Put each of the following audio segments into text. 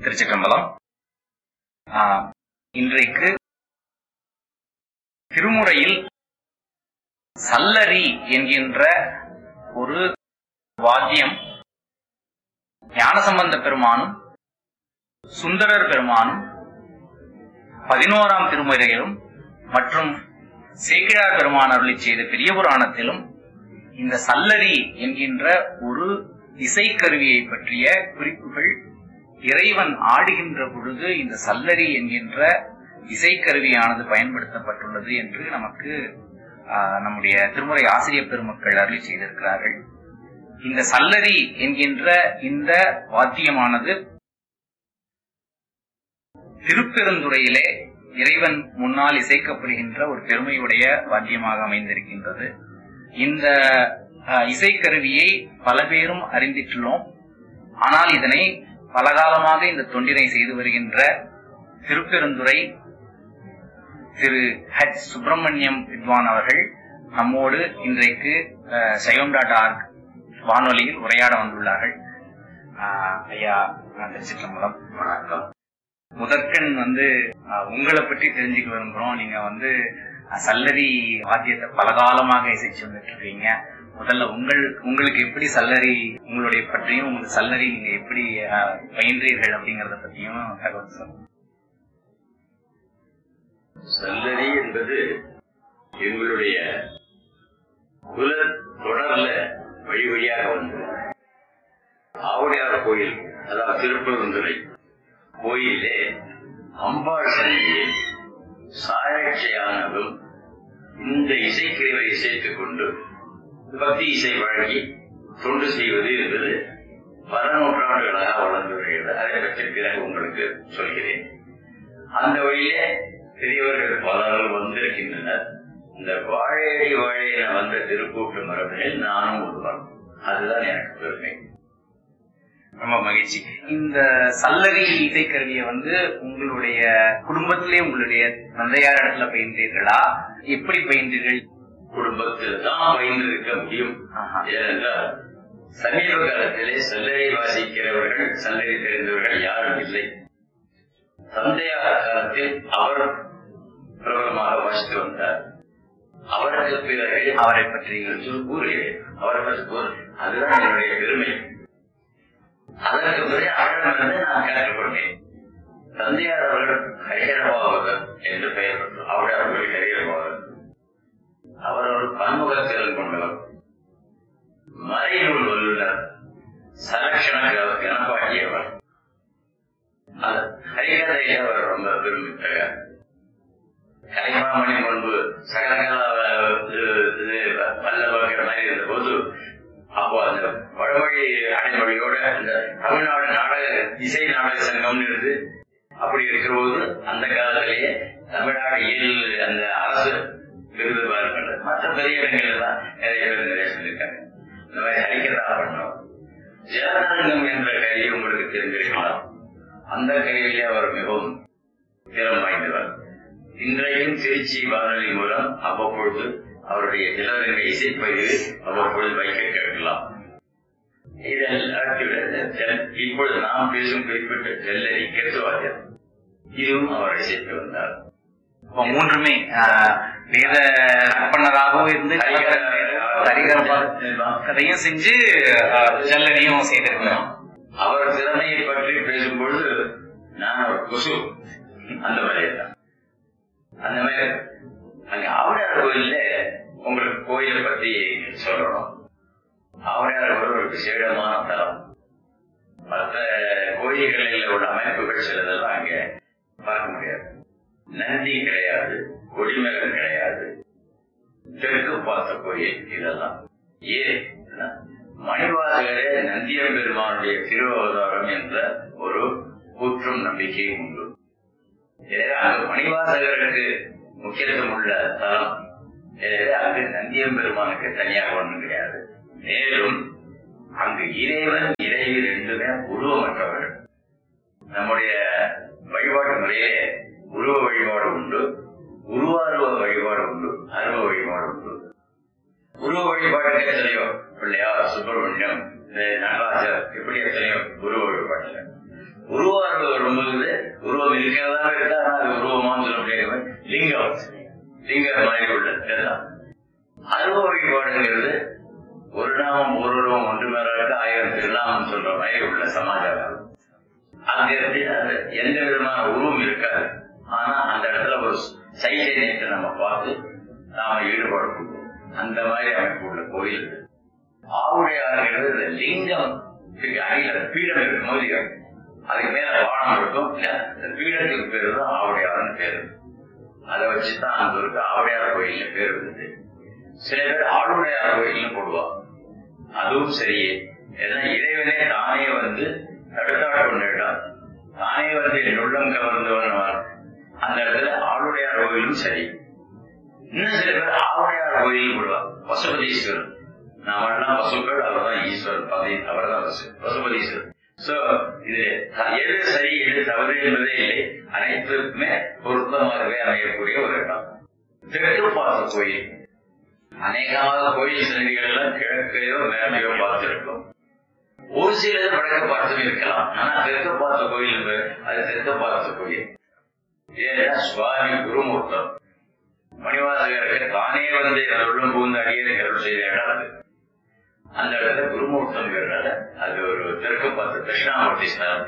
திருச்சிற்றம்பலம் ஆஹ், இன்றைக்கு திருமுறையில் சல்லரி என்கின்ற ஒரு வாத்தியம் ஞானசம்பந்த பெருமானும் சுந்தரர் பெருமானும் பதினோராம் திருமுறையிலும் மற்றும் சேக்கிழார் பெருமான் அருளி செய்த பெரிய புராணத்திலும் இந்த சல்லரி என்கின்ற ஒரு இசைக்கருவியை பற்றிய குறிப்புகள் இறைவன் ஆடுகின்ற பொழுது இந்த சல்லரி என்கின்ற இசைக்கருவியானது பயன்படுத்தப்பட்டுள்ளது என்று நமக்கு ஆஹ், நம்முடைய திருமுறை ஆசிரியர் பெருமக்கள் அருளி செய்திருக்கிறார்கள் இந்த சல்லரி என்கின்ற இந்த வாத்தியமானது திருப்பெருந்துறையிலே இறைவன் முன்னால் இசைக்கப்படுகின்ற ஒரு பெருமையுடைய வாத்தியமாக அமைந்திருக்கின்றது இந்த அஹ், இசைக்கருவியை பல பேரும் அறிந்திட்டுள்ளோம் ஆனால் இதனை பலகாலமாக இந்த தொண்டினை செய்து வருகின்ற திருப்பெருந்துறை திரு ஹெச் சுப்பிரமணியம் வித்வான் அவர்கள் நம்மோடு இன்றைக்கு அஹ், சைவம் டாட் ஆர்க் வானொலியில் உரையாட வந்துள்ளார்கள் அஹ், ஐயா நான் திருச்சிற்றம்பலம் வணக்கம் முதற்கண் வந்து அஹ், உங்களை பற்றி தெரிஞ்சுக்க விரும்புறோம் நீங்க வந்து அஹ், சல்லரி வாத்தியத்தை பல காலமாக இசைச்சு வந்துட்டு இருக்கீங்க முதல்ல உங்கள் உங்களுக்கு எப்படி சல்லரி உங்களுடைய பற்றியும் உங்களுக்கு சல்லரி நீங்க எப்படி அஹ், பயின்றீர்கள் அப்படிங்கறத பத்தியும் தகவல் சொல்லுங்க சல்லரி என்பது எங்களுடைய குல தொடர்ல வழி வழியாக வந்தது ஆவுடையார் கோயில் அதாவது திருப்பெருந்துறை கோயிலே அம்பாள் சன்னியில் சாயட்சையானதும் இந்த இசைக்கிரிவை இசைத்துக் கொண்டு பக்தி இசை வழங்கி தொண்டு செய்வது என்பது பல நூற்றாண்டுகளாக வளர்ந்து வருகிறது அதை பற்றி பிறகு உங்களுக்கு சொல்கிறேன் அந்த வழியிலே பெரியவர்கள் பலரும் வந்திருக்கின்றனர் இந்த வாழையடி வாழையில வந்த திருக்கூட்டு மரபினில் நானும் ஒருவன் அதுதான் எனக்கு பெருமை ரொம்ப மகிழ்ச்சி இந்த சல்லரி இசைக்கருவியை வந்து உங்களுடைய குடும்பத்திலே உங்களுடைய தந்தையார் இடத்துல பயின்றீர்களா எப்படி பயின்றீர்கள் குடும்பத்தில் தான் பயின்றிருக்க முடியும் ஆஹா. ஏனென்றால் சமீப காலத்திலே சல்லரை வாசிக்கிறவர்கள் சல்லரை தெரிந்தவர்கள் யாரும் இல்லை தந்தையார் காலத்தில் அவர் பிரபலமாக வாசித்து வந்தார் அவருக்கு பிறகு அவரை பற்றி கூறுகிறேன் அவரை பற்றி கூறு அதுதான் என்னுடைய பெருமை அதற்கு பிறகு அவரிடமிருந்து நான் கற்றுக்கொண்டேன் தந்தையார் அவர்கள் ஹரிஹரபாவகர் என்று பெயர் பெற்றார் அவருடைய அவர்கள் ஹரிஹரபாவகர் அவர் ஒரு பன்முகத்திறன் கொண்டவர் மறைநூல் வல்லுநர் சலட்சண கணப்பாட்டியவர் அந்த ஹரிகதையை அவர் ரொம்ப விரும்பித்தார் கலைமாமணி முன்பு சகலகலா இது வல்லவங்கிற மாதிரி இருந்த போது அப்போ அந்த வடமொழி அடைமொழியோட அந்த தமிழ்நாடு நாடக இசை நாடக சங்கம்னு இருந்து அப்படி இருக்கிற போது அந்த காலத்திலேயே தமிழ்நாடு இயல் அந்த அரசு விருது பார்க்கின்ற மற்ற பெரிய இடங்கள்ல தான் நிறைய பேர் நிறைய சொல்லியிருக்காங்க இந்த மாதிரி ஹரிக்கதா பண்ணோம் ஜலதரங்கம் என்ற கருவி உங்களுக்கு தெரிஞ்சிருக்கலாம் அந்த கருவியிலே அவர் மிகவும் திறம் வாய்ந்தவர் இன்றைக்கும் திருச்சி வானொலி மூலம் அவ்வப்பொழுது அவருடைய இளவரங்க இசைப்பதிவு அவ்வப்பொழுது வைக்க கேட்கலாம் இதெல்லாம் இப்பொழுது நாம் பேசும் குறிப்பிட்ட செல்லரி கெத்துவாதியம் இதுவும் அவர் இசைத்து வந்தார் இப்ப மூன்றுமே ஆஹ், வேத கற்பனராகவும் இருந்து கதையும் செஞ்சு ஆஹ், சல்லரியும் செய்திருக்கிறோம் அவர் திறமையை பற்றி பேசும்பொழுது நான் ஒரு கொசு அந்த மாதிரியே தான் அந்த மாதிரி அங்க ஆவுடையார் கோயில்ல உங்களுக்கு கோயிலை பத்தி சொல்லணும் ஆவுடையார் கோயில் ஒரு விசேடமான தலம் மற்ற கோயில்களில் உள்ள அமைப்புகள் சிலதெல்லாம் அங்க பார்க்க முடியாது நந்தி கிடையாது கொடிமரம் கிடையாது தெற்கு பார்த்த கோயில் இதெல்லாம் ஏன் மணிவாசகரே நந்தியம் பெருமானுடைய திருவவதாரம் என்ற ஒரு கூற்றும் நம்பிக்கையும் உண்டு எனவே அங்கு மணிவாசகருக்கு முக்கியத்துவம் உள்ள தலம் எனவே அங்கு நந்தியம் பெருமானுக்கு தனியாக ஒன்றும் கிடையாது மேலும் அங்கு இறைவன் இறைவி ரெண்டுமே உருவமற்றவர்கள் நம்முடைய வழிபாட்டு முறையிலே உருவ வழிபாடு உண்டு உருவாருவ வழிபாடு உண்டு அருவ வழிபாடு உண்டு உருவ வழிபாட்டுக்கு எத்தனையோ பிள்ளையார் சுப்பிரமணியம் இந்த நடராஜர் இப்படி எத்தனையோ உருவ வழிபாட்டுல உருவாருவ இருக்கு ஆனா அது உருவமான்னு சொல்ல முடியாது லிங்கம் லிங்கம் மாதிரி உள்ள இதெல்லாம் அனுபவ வழிபாடுங்கிறது ஒரு நாமம் ஒரு உருவம் ஒன்று மேலாக ஆயிரம் திருநாமம் சொல்ற மாதிரி உள்ள சமாச்சாரம் அங்க எப்படின்னா அது எந்த விதமான உருவம் இருக்காது ஆனா அந்த இடத்துல ஒரு சைத்தன்யத்தை நம்ம பார்த்து நாம ஈடுபாடு கொடுப்போம் அந்த மாதிரி அமைப்பு உள்ள கோயில் இது. ஆவுடையாருங்கிறது இந்த லிங்கம் இருக்கு, அடியில பீடம் இருக்கு மோதியம் அதுக்கு மேல வானம் இருக்கும் இல்ல இந்த பீடத்துக்கு பேரு தான் ஆவுடையார்னு பேரு அதை வச்சுதான் அந்த ஒரு ஆவுடையார் கோயில்னு பேர் இருந்தது சில பேர் ஆளுடையார் கோயில்னு போடுவாங்க அதுவும் சரியே ஏன்னா இறைவனே தானே வந்து தடுத்தாட கொண்ட இடம் தானே வந்து என் உள்ளம் கவர்ந்தவன் அந்த இடத்துல ஆளுடையார் கோயிலும் சரி இன்னும் சில பேர் ஆவுடையார் கோயில் போடுவார் பசுபதீஸ்வரர் நாமெல்லாம் பசுக்கள் அவர்தான் ஈஸ்வரர் பதி அவர்தான் பசு பசுபதீஸ்வரர் சோ இது எது சரி எது தவறு என்பதே இல்லை அனைத்துக்குமே பொருத்தமாகவே அமையக்கூடிய ஒரு இடம் தெற்கு பார்த்த கோயில் அநேகமாக கோயில் சன்னதிகள்லாம் கிழக்கையோ மேலையோ பார்த்திருக்கும் ஒரு சிலது வடக்க பார்த்தும் இருக்கலாம் ஆனா தெற்கு பார்த்த கோயில் என்பது அது தெற்கு பார்த்த கோயில் ஏன்னா சுவாமி குருமூர்த்தம் மணிவாசகருக்கு தானே வந்து உள்ளம் புகுந்த அடியே கருள் செய்த இடம் அது அந்த இடத்துல குருமூர்த்தம் அது ஒரு தெற்கு பார்த்த தட்சிணாமூர்த்தி ஸ்தலம்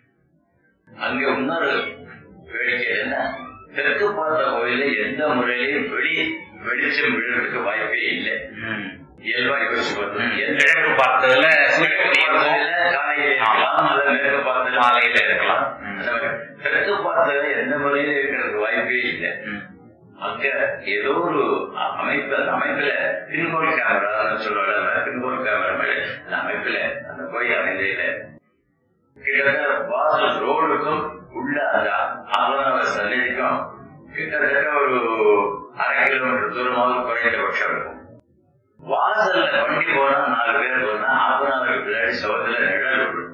அங்க இன்னொரு வேடிக்கை என்ன தெற்கு பார்த்த கோயில எந்த முறையிலையும் வெளி வெளிச்சம் விழுறதுக்கு வாய்ப்பே இல்லை இயல்பா யோசிச்சு பார்த்தோம் எந்த கிழக்கு பார்த்ததுல கிழக்கு பார்த்ததுல காலையில இருக்கலாம் அல்லது மேற்கு பார்த்ததுல மாலையில இருக்கலாம் அந்த மாதிரி தெற்கு பார்த்ததுல எந்த முறையில இருக்கிறதுக்கு வாய்ப்பே இல்லை ம். அங்க ஏதோ ஒரு அமைப்பு அந்த அமைப்புல பின்கோல் கேமரா சொல்லுவாங்க பின்கோல் கேமரா மாதிரி அந்த அமைப்புல அந்த கோயில் அமைதியில கிட்டத்தட்ட வாசல் ரோடுக்கும் உள்ள அந்த ஆதரவு சன்னதிக்கும் கிட்டத்தட்ட ஒரு அரை கிலோமீட்டர் தூரமாவது குறைந்தபட்சம் இருக்கும் வாசல்ல வண்டி போனா நாலு பேர் போனா ஆப்பனாருக்கு பின்னாடி சவத்துல நிழல் விடும்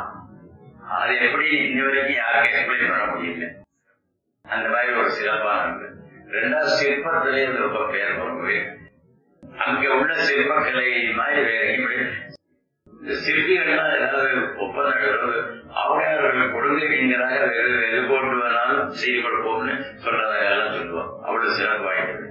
அது எப்படி இன்ன வரைக்கும் யாருக்கும் எக்ஸ்பிளைன் பண்ண முடியல அந்த மாதிரி ஒரு சிறப்பானது ரெண்டாவது சிற்பத்திலே ரொம்ப பேர் போகுது அங்க உள்ள சிற்பக்கலை மாதிரி வேற இப்படி இந்த சிற்பிகள்லாம் ஏதாவது ஒப்பந்தம் ஏதாவது அவர்கள் கொடுங்கைங்கிறாக வேறு எது போட்டு வேணாலும் செய்து கொடுப்போம்னு சொல்றதாக எல்லாம் சொல்லுவோம் அவ்வளவு சிறப்பு வாய்ந்தது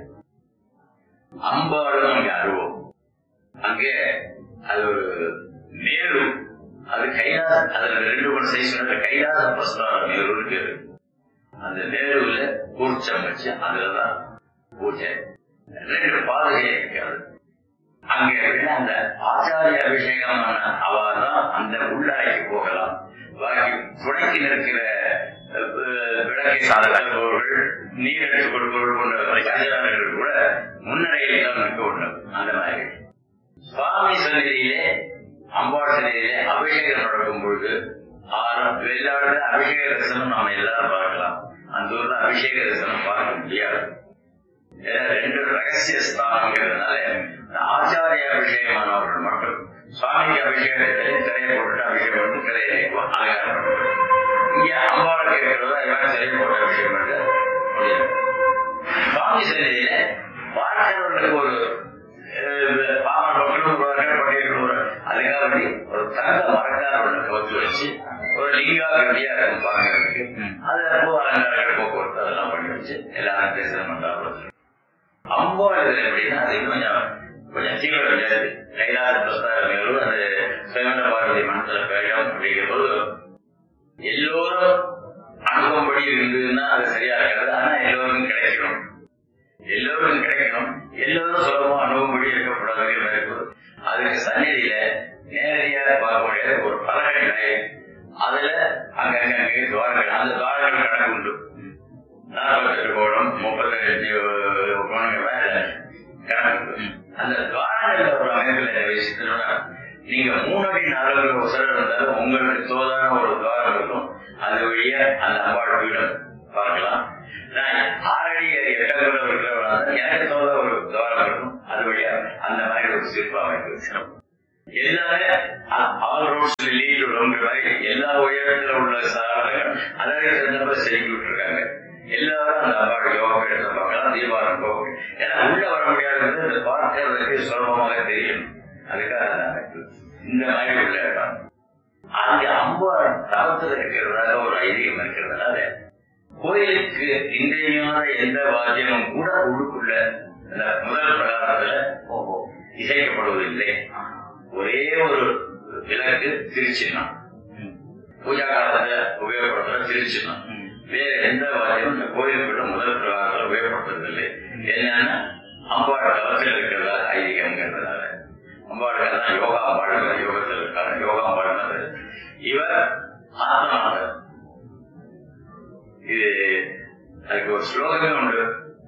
அம்பாளும் அங்கே அருவம் அங்கே அது ஒரு மேரு அது கைலாச அதுல ரெண்டு மூணு சைஸ் கைலாச பிரஸ்தான மேருன்னு பேரு அந்த நேருல கூர்ச்சம் வச்சு அதுலதான் பூஜை ரெண்டு பாதையே இருக்காது அங்க எப்படின்னா அந்த ஆச்சாரிய அபிஷேகமான அவாதான் அந்த உள்ளாய்க்கு போகலாம் பாக்கி துணைக்கு நிற்கிற அஹ், விளக்கை சாதகர்கள் நீர் எடுத்துக் கொடுப்பவர்கள் போன்ற ராஜாக்கள் கூட முன்னரையில் தான் நிற்க வேண்டும் அந்த மாதிரி சுவாமி சந்நிதியிலே அம்பாள் சந்நிதியிலே அபிஷேகம் நடக்கும் பொழுது ஆறு வெளிநாடு அபிஷேக தரிசனம் நாம எல்லாரும் பார்க்கலாம் அந்த ஊர்ல அபிஷேக தரிசனம் பார்க்க முடியாது ஏன்னா ரெண்டு ரகசிய ஸ்தானங்கிறதுனால இந்த ஆச்சாரிய அபிஷேகமானவர்கள் மட்டும் சுவாமிக்கு அபிஷேகத்தை திரையை போட்டு அபிஷேகம் பண்ணி திரையை அலங்காரம் பண்ணுறது இங்க அம்பாளுக்கு இருக்கிறதா இவன் திரை போட்டு அபிஷேகம் பண்ண முடியாது சுவாமி சந்நிதியில பார்க்கிறவர்களுக்கு ஒரு அஹ், பாமர மக்களும் வருவார்கள் பட்டியல் ஒரு அதுக்காக வேண்டி ஒரு தங்க மரக்கார ஒன்று கவச்சு வச்சு ஒரு லிங்கா கட்டியா இருக்கும் பாக்குறதுக்கு ம். அது அப்போ அலங்காரங்கள் போக்குவரத்து அதெல்லாம் பண்ணி வச்சு எல்லாரும் தரிசனம் பண்றாங்க அம்பாள் இதுல எப்படின்னா அது இன்னும் கொஞ்சம் கொஞ்சம் தீவிரம் ஜாஸ்தி கைலாச பிரஸ்தாரம் அது சுயமன பார்வதி மனசுல பேடம் அப்படிங்கிற போது எல்லோரும் அனுபவப்படி இருந்ததுன்னா அது சரியா இருக்காது ஆனா எல்லோருக்கும் கிடைக்கணும் எல்லோருக்கும் கிடைக்கணும் எல்லோரும் சுலபமா அனுபவப்படி இருக்கக்கூடாதுங்கிற மாதிரி இருக்குது அதுக்கு சந்நிதியில நேரடியா பார்க்க முடியாத ஒரு பலகை நிலை அதுல அங்கங்க அங்கே துவாரங்கள் அந்த துவாரங்கள் கணக்கு உண்டு நாற்பத்தெட்டு கோணம் முப்பத்தஞ்சு கோணங்கள் மேல கணக்கு உண்டு. அந்த துவாரங்கள்ல ஒரு அமைப்புல என்ன விஷயத்துல நீங்க மூணு அடி நாலு அடி உசரம் இருந்தாலும் உங்களுக்கு தோதான ஒரு துவாரம் இருக்கும் அது வழியா அந்த அம்பாள் வீடம் பார்க்கலாம் நான் ஆறு அடி எட்டாம் கூட இருக்கிறவனா எனக்கு தோதா ஒரு துவாரம் இருக்கும் அது வழியா அந்த மாதிரி ஒரு சிற்ப அமைப்பு சிறப்பு எல்லாமே ஆல் ரோட்ஸ் லீட் ரொம்ப மாதிரி எல்லா உயரத்துல உள்ள சாதனங்கள் அதற்கு தகுந்தப்ப செதுக்கி விட்டுருக்காங்க எல்லாரும் அந்த அம்பாள் யோகா எடுத்து பார்க்கலாம் தீபாவளி போகும் ஏன்னா உள்ள வர முடியாதது இந்த பார்க்கறதுக்கு சுலபமாக தெரியும் அதுக்காக அந்த அமைப்பு இந்த மாதிரி உள்ள இடம் அங்க அம்பாள் தவத்தில் இருக்கிறதாக ஒரு ஐதீகம் இருக்கிறதுனால கோயிலுக்கு இன்றியமையாத எந்த வாத்தியமும் கூட உள்ளுக்குள்ள இந்த முதல் பிரகாரத்துல ஓஹோ இசைக்கப்படுவதில்லை ஒரே ஒரு விளக்கு திருச்சின்னம் ம். பூஜா காலத்துல உபயோகப்படுத்துற திருச்சின்னம் ம். வேற எந்த வாத்தியமும் இந்த கோயிலுக்குள்ள முதல் பிரகாரத்துல உபயோகப்படுத்துறதில்லை என்னன்னா அம்பாள் தளத்தில் இருக்கிறதா ஐதீகம்ங்கிறதுனால அம்பாளுக்கு தான் யோகா அம்பாள் யோகத்தில் இருக்காங்க யோகா அம்பாள் இவர் ஆத்மநாதர் இது அதுக்கு ஒரு ஸ்லோகமே உண்டு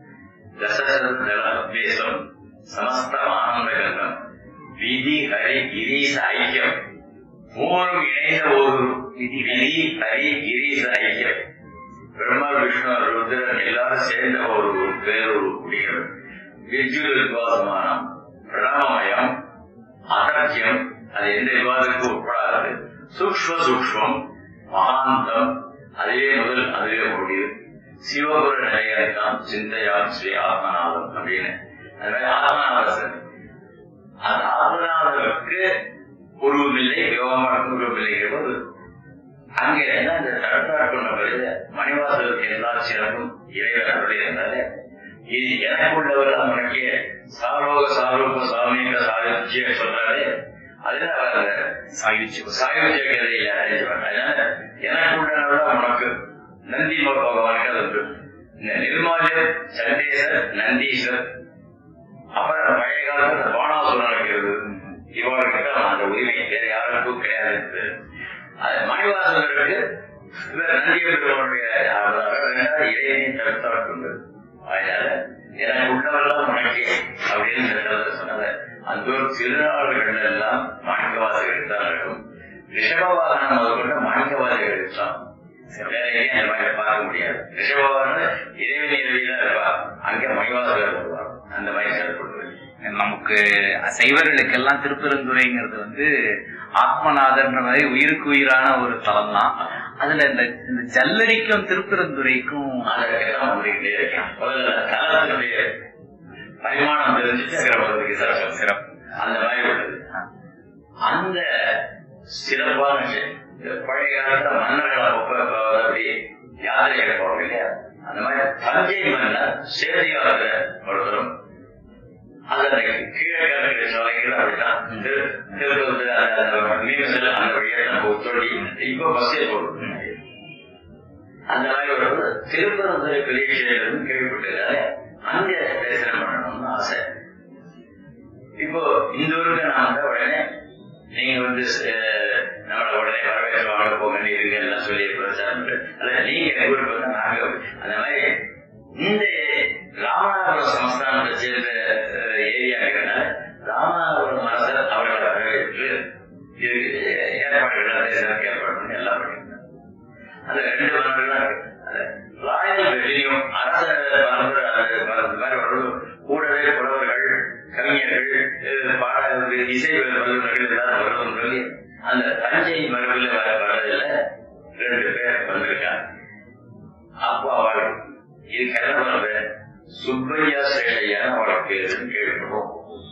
தசதேசம் சமஸ்த ஆனந்தகண்டம் விதி ஹரி கிரீச ஐக்கியம் மூணும் இணைந்த ஒரு விதி விதி ஹரி கிரீச ஐக்கியம் பிரம்மா விஷ்ணு ருத்ரன் எல்லாரும் சேர்ந்த ஒரு பேரொரு குடிகள் விஜுவல் விவாதமானம் பிரணாமயம் அதர்க்கியம் அது எந்த விவாதத்துக்கும் உட்படாது சூக்ஷ்ம சூக்ஷ்மம் மகாந்தம் அதுவே முதல் அதுவே முடிவு சிவபுர நிலையத்தான் சிந்தையா ஸ்ரீ ஆத்மநாதம் அப்படின்னு அது மாதிரி ஆத்மநாதன் அந்த ஆத்மநாதருக்கு உருவமில்லை யோகமாக உருவமில்லைங்கிற போது அங்கே என்ன இந்த தடுத்தாட் கொண்ட பிறகு மணிவாசலுக்கு எல்லா சிறப்பும் இறைவனுடைய இருந்தாலே இது எனக்கு உள்ளவர் அவனுக்கு சாரோக சாரூப சாமிக சாயுச்சிய சொல்றாரு அதுல அவர் அந்த சாயுச்சி சாயுஜ கதையில அறிஞ்சவர் அதனால எனக்கு உண்டனோட உனக்கு நந்தி பகவானுக்கு அது உண்டு இந்த நிர்மாலர் சண்டேசர் நந்தீஸ்வர் அப்புறம் பழைய காலத்துல பானாசுரன் இருக்கிறது இவர்களுக்கு அந்த உரிமை வேற யாருக்கும் கிடையாது அது மணிவாசகருக்கு இவர் நந்திய பெருமானுடைய இறைவனை தடுத்தாட் கொண்டது அதனால எனக்கு உள்ளவெல்லாம் உனக்கு அப்படின்னு இந்த தளத்தை சொன்னது அந்த ஒரு திருநாள்கள் எல்லாம் மாணிக்கவாசகர் தான் நடக்கும் ரிஷபவாகனம் முதற்கொண்டு மாணிக்கவாசகர் இருக்கான் வேற எங்கேயும் அந்த மாதிரி பார்க்க முடியாது ரிஷபவாகனம் இறைவன் இறைவிதான் இருப்பா அங்கே மணிவாசகர் வருவார் அந்த மாதிரி செயல்படுவது நமக்கு சைவர்களுக்கெல்லாம் திருப்பெருந்துறைங்கிறது வந்து ஆத்மநாதர்ன்ற மாதிரி உயிருக்கு உயிரான ஒரு தலம் தான் அதுல இந்த இந்த ஜல்லடிக்கும் திருப்பெருந்துறைக்கும் அதற்கெல்லாம் வந்துகிட்டே இருக்கேன் முதல்ல தலத்தினுடைய பரிமாணம் தெரிஞ்சுட்டு சிறப்பு சிறப்பு சிறப்பு அந்த மாதிரி உள்ளது அந்த சிறப்பான விஷயம். இந்த பழைய காலத்துல மன்னர்கள் அப்ப அப்படி யாத்திரைகள் போறோம் இல்லையா அந்த மாதிரி தஞ்சை மன்னர் சேதியாளர் ஒருத்தரும் அந்த கீழே கிழக்கு சாலைகள் அப்படிதான் திரு- திருப்பதி அந்த அந்த மீன்கள் அந்த வழியாக நம்ம சொல்லி இப்ப பஸ்ஸே போடும் அந்த மாதிரி ஒரு திருப்பரந்துரை பெரிய விஷயம் கேள்விப்பட்டதால அங்க தரிசனம் பண்ணணும்னு ஆசை இப்போ இந்த ஊருக்கு நான் வந்த உடனே நீங்க வந்து அஹ், நம்மள உடனே வரவேற்று வாங்க போங்க இருங்க எல்லாம் சொல்லி பிரச்சாரம் பண்றது. அல்ல நீங்க எங்க ஊருக்கு வந்தா நாங்க அந்த மாதிரி இந்த ராமநாதபுரம் சமஸ்தானத்தை சேர்ந்த அஹ், ஏரியா இருக்கிறனால ராமநாதபுரம் அரசர் அவர்களை வரவேற்று இதுக்கு ஏற்பாடுகள் தேசத்துக்கு ஏற்பாடு பண்ணி எல்லாம் பண்ணியிருந்தாங்க அந்த ரெண்டு மன்னர்கள் இருக்கு அந்த ராயல் ரெவென்யூ அரச மரபு அது மரபு மாதிரி வரும் கூடவே புலவர்கள் கவிஞர்கள் அஹ் பாட இசை வல்லுநர்கள் எல்லாரும் வருவதும் சொல்லி அந்த தஞ்சை மரபில் வர வரதில் ரெண்டு பேர் வந்திருக்காங்க அப்போ அவள் இது கிளம்புறது சுப்பையா சேஷையான அவளுக்கு பேருன்னு கேள்விப்படுவோம்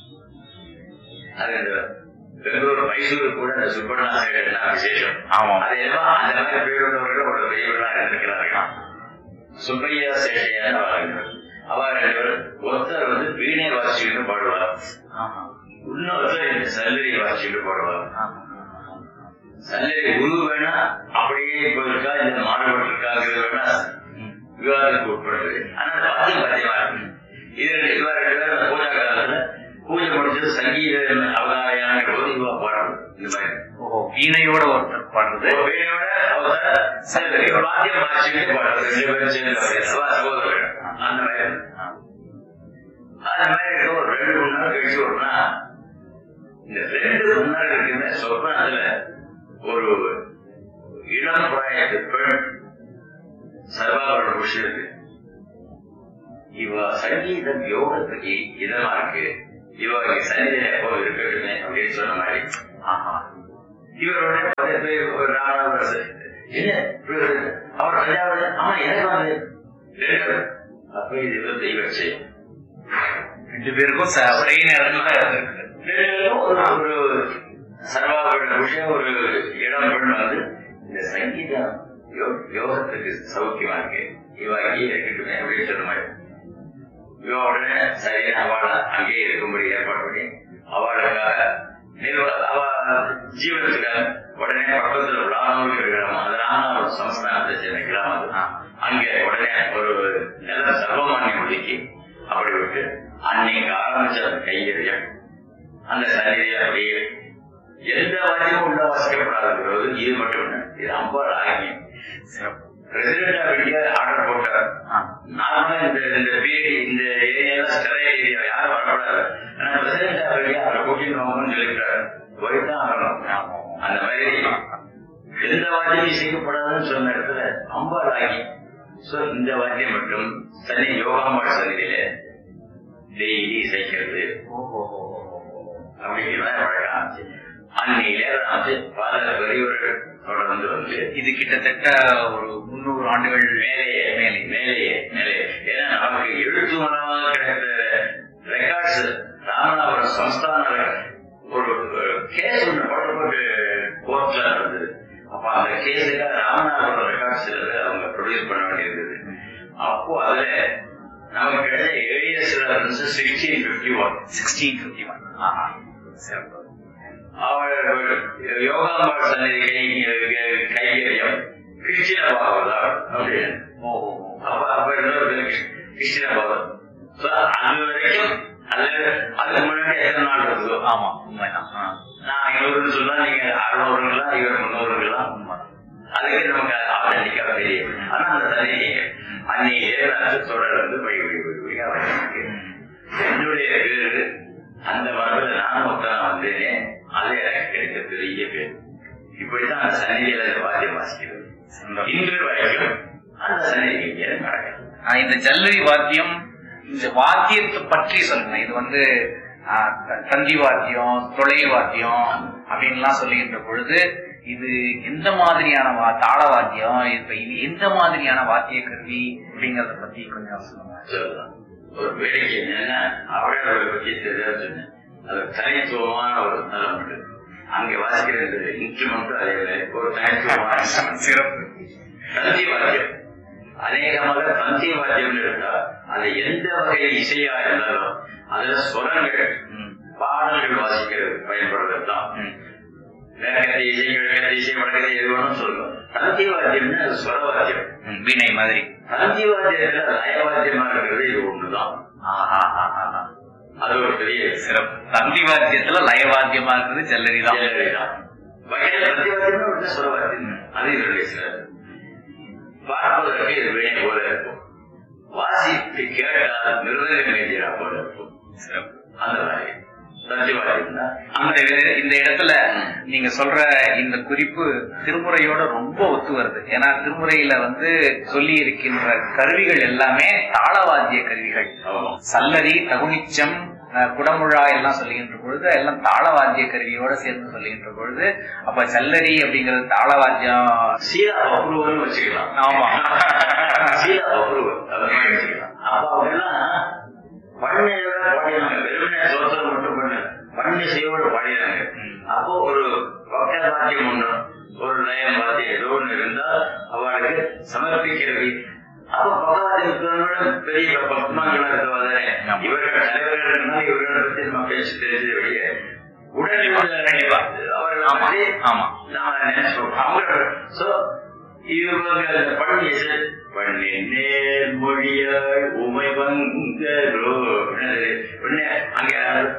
அது இந்த பெங்களூர் மைசூர் கூட இந்த சுப்பண்ணா சேஷன்னா விசேஷம் ஆமாம் அது எல்லாம் அந்த மாதிரி பேருந்தவர்கள் ஒரு தெய்வங்களா இருந்திருக்கிறார்கள் சுப்பையா சேஷையான வாழ்கிறார் அவர் ரெண்டு பேரும் ஒருத்தர் வந்து வீணை வாசிச்சுட்டு பாடுவார் ஆமா. இன்னொருத்தர் இந்த சல்லரி வாசிச்சுட்டு பாடுவார் ஆமா. சல்லரி குரு வேணா அப்படியே இப்ப இருக்கா இந்த மாறுபட்டு இருக்காங்கிறது வேணா ம். விவாதத்துக்கு உட்படுது ஆனா அந்த வாத்தியம் பத்தியமா இருக்கு இது ரெண்டு இவா ரெண்டு பேரும் அந்த பூஜா காலத்துல பூஜை முடிச்சது சங்கீத அவதாரையான போது இவா பாடணும் இந்த மாதிரி ஓஹோ வீணையோட ஒருத்தர் பாடுறது ஒரு வீணையோட அவதார சரி ஒரு வாத்தியம் வாசிச்சுட்டு பாடுறது ரெண்டு பேரும் சேர்ந்து பாடுறது. சவா சகோதரர்கள் அந்த மாதிரி அந்த மாதிரி இருக்க ஒரு ரெண்டு மூணு நாள் கழிச்சு வரும்னா இந்த ரெண்டு முன்னாடி சொப்பனத்துல ஒரு இளம் பிராயத்து பெண் சர்வாபரண புஷி இருக்கு இவ சங்கீதம் யோகத்துக்கு இதமா இருக்கு இவ இங்க சன்னிதியில எப்போ இருக்கட்டுமே அப்படின்னு சொன்ன மாதிரி ஆஹா. இவரோட பக்கத்துல போய் ஒரு ராமநாதர் என்ன இப்படி இருக்கு? அவர் தஞ்சாவூர் ஆமா எனக்கு வந்து ரெண்டு பேரும். அப்ப இது வந்து தெய்வ செய்யும் ரெண்டு பேருக்கும் ச- ஒரே நேரத்துல ஒரு ஒரு சர்வாபரண விஷயம் ஒரு இளம் பெண் வந்து இந்த சங்கீதம் யோ- யோகத்துக்கு சௌக்கியமா இருக்கு இவ அங்கேயே இருக்கட்டுமே அப்படின்னு சொன்ன மாதிரி இவ உடனே சரி அவள அங்கேயே இருக்கும்படி ஏற்பாடு பண்ணி அவளுக்காக நிர்வ- அவ ஜீவனத்துக்காக உடனே பக்கத்துல ராணுவ கிராமம் அது ராணுவ சமஸ்தானத்தை சேர்ந்த கிராமம் அது. அங்கே உடனே ஒரு நல்ல சர்வமானியம் ஒதுக்கி அப்படி விட்டு அன்னைக்கு ஆரம்பிச்ச அந்த கைங்கரியம் அந்த சன்னிதியை அப்படியே எந்த வாத்தியமும் உள்ள வாசிக்கப்படாதுங்கிறது இது மட்டும் இல்லை. இது அம்பாள் ஆகியம் சிறப்பு பிரசிடென்ட் ஆஃப் இந்தியா ஆர்டர் போட்டார் ஆ, நார்மலா இந்த இந்த பீரியட் இந்த ஏரியால ஸ்டெரைல் ஏரியா யாரும் வரக்கூடாது ஆனா பிரசிடென்ட் ஆஃப் இந்தியா அவரை கூட்டிட்டு வாங்கன்னு சொல்லிட்டாரு போய்தான் ஆகணும் ஆமா. அந்த மாதிரி எந்த வாத்தியம் இசைக்கப்படாதுன்னு சொன்ன இடத்துல அம்பாள் ஆகி சோ இந்த வாத்தியம் மட்டும் சனி யோகாம்பாள் சன்னிதியில டெய்லி இசைக்கிறது ஓஹோ. அப்படிங்கிறத வழக்கம் அன்னையில வந்து பல பெரியவர்கள் தொடர்ந்து வந்து இது கிட்டத்தட்ட ஒரு முன்னூறு ஆண்டுகள் மேலேயே மேலே மேலேயே மேலேயே ஏன்னா நமக்கு எழுத்து மூலமாக கிடைத்த ரெக்கார்ட்ஸ் ராமநாதபுரம் சம்ஸ்தான ஒரு கேஸ் ஒன்று போட்டு போட்டு கோர்ட்ல நடந்தது அப்ப அந்த கேஸுக்கு ராமநாதபுரம் ரெக்கார்ட்ஸ் அவங்க ப்ரொடியூஸ் பண்ண வேண்டியிருந்தது அப்போ அதுல நமக்கு கிடைச்ச ஏரியஸ் sixteen fifty one sixteen fifty one சிறப்பு அவர் யோகாம்பாள் சன்னதி கை கைகரியம் கிருஷ்ண பாகவதா அப்படின்னு ஓஹோ அப்ப அப்ப இன்னொரு பேரு கிருஷ்ண பாகவத் So, அது வரைக்கும் அது அதுக்கு முன்னாடி எத்தனை நாள் இருக்குதோ ஆமா உண்மைதான் ஆ, நான் ஐநூறுன்னு சொன்னா நீங்க அறுநூறுங்களா இவர் முன்னூறுங்களா உண்மைதான் அதுக்கு நமக்கு ஆத்தன்டிக்கா தெரியும் ஆனா அந்த சன்னதி அன்னையே தொடர்ந்து வழி வழி வழி வழியா வச்சிருக்கு ம். என்னுடைய பேரு அந்த மரபுல நான் ஒருத்தன் வந்தேனே அது எனக்கு கிடைத்த பெரிய பேர் இப்படித்தான் அந்த சன்னிதியில அந்த வாத்தியம் வாசிக்கிறது சந்தோஷம். இன்று வரைக்கும் அந்த சன்னிதி இங்கே நடக்குது ஆ, இந்த ஜல்லரி வாத்தியம் இந்த வாத்தியத்தை பற்றி சொல்லுங்க இது வந்து ஆ, த- தந்தி வாத்தியம் துளை வாத்தியம் அப்படின்லாம் சொல்லுகின்ற பொழுது இது எந்த மாதிரியான வா- தாள வாத்தியம் இப்ப இது எந்த மாதிரியான வாத்திய கருவி அப்படிங்கறத பத்தி கொஞ்சம் சொல்லுங்க சொல்லலாம் ஒரு வேடிக்கை என்னன்னா அவரோட பற்றி தெரியாது சொன்னேன் அது தனித்துவமான ஒரு தலம் உண்டு அங்கே வாசிக்கிற இந்த இன்ஸ்ட்ருமெண்ட்டும் அதே மாதிரி ஒரு தனித்துவமான instrument. சிறப்பு தந்தி வாத்தியம் அநேகமாக தந்தி வாத்தியம் இருந்தா அது எந்த வகை இசையா இருந்தாலும் அதுல சுரங்கள் ம், பாடல்கள் வாசிக்கிறது பயன்படுறது தான் ம், மேற்கத்தை இசை கிழக்கத்தை இசை வடக்கத்தை எது வேணும் சொல்லுவோம் தந்தி வாத்தியம்னா அது சுர வாத்தியம் ம், வீணை மாதிரி தந்தி வாத்தியத்துல லயவாத்தியமா இருக்கிறது இது ஒண்ணுதான் ஆஹா, ஆஹா, ஆஹா. அது ஒரு பெரிய சிறப்பு தந்தி வாத்தியத்துல லய வாத்தியமா இருக்கிறது ஜல்லரி தான் ஜெயலலிதா. வகையில தந்தி வாத்தியம்னா ஒண்ணு சுர வாத்தியம் அது இதனுடைய சிறப்பு பார்ப்பதற்கு இது வீணை போல இருக்கும் வாசித்து கேட்டால் மிருதக மேஜரா போல இருக்கும் சிறப்பு அந்த மாதிரி தந்தி வாத்தியம்னா அந்த இது- இந்த இடத்துல நீங்க சொல்ற இந்த குறிப்பு திருமுறையோட ரொம்ப ஒத்து வருது ஏன்னா திருமுறையில வந்து சொல்லி இருக்கின்ற கருவிகள் எல்லாமே தாளவாத்திய கருவிகள் ஆமா. சல்லரி தகுனிச்சம் அஹ், குடமுழா எல்லாம் சொல்லுகின்ற பொழுது எல்லாம் தாளவாத்திய கருவியோட சேர்ந்து சொல்லுகின்ற பொழுது அப்ப சல்லரி அப்படிங்கிறது தாளவாத்தியம் சீதா அப்ரூவல் வச்சுக்கலாம் ஆமா சீதா அப்ரூவல் அது மாதிரி வச்சுக்கலாம் அப்ப அவங்க எல்லாம் பண்ணையோட பாடினாங்க வெறுமனே சோசல் மட்டும் பண்ண பண்ணை செய்யோட பாடினாங்க ம். அப்போ ஒரு பக்த வாக்கியம் ஒண்ணு ஒரு லயம் வாத்தியம் ஏதோ ஒண்ணு இருந்தா அவளுக்கு சமர்ப்பிக்கிறது அப்போ பகவாத்தியம் பெரிய பக்தமாங்களா இருக்கவாதானே ஆமா. இவர்கள் தலைவர்கள் இருந்தால் இவர்களை பத்தி நம்ம பேசி தெரிஞ்சது வெளியே உடனே கண்டிப்பா. அவர்கள் ஆமா பற்றி ஆமா நாம நினைச்சோம் அவங்க சோ இவங்க அந்த பண்ணிசை பண்ணி நேர் மொழியாள் உமை வங்கரோ உடனே அங்க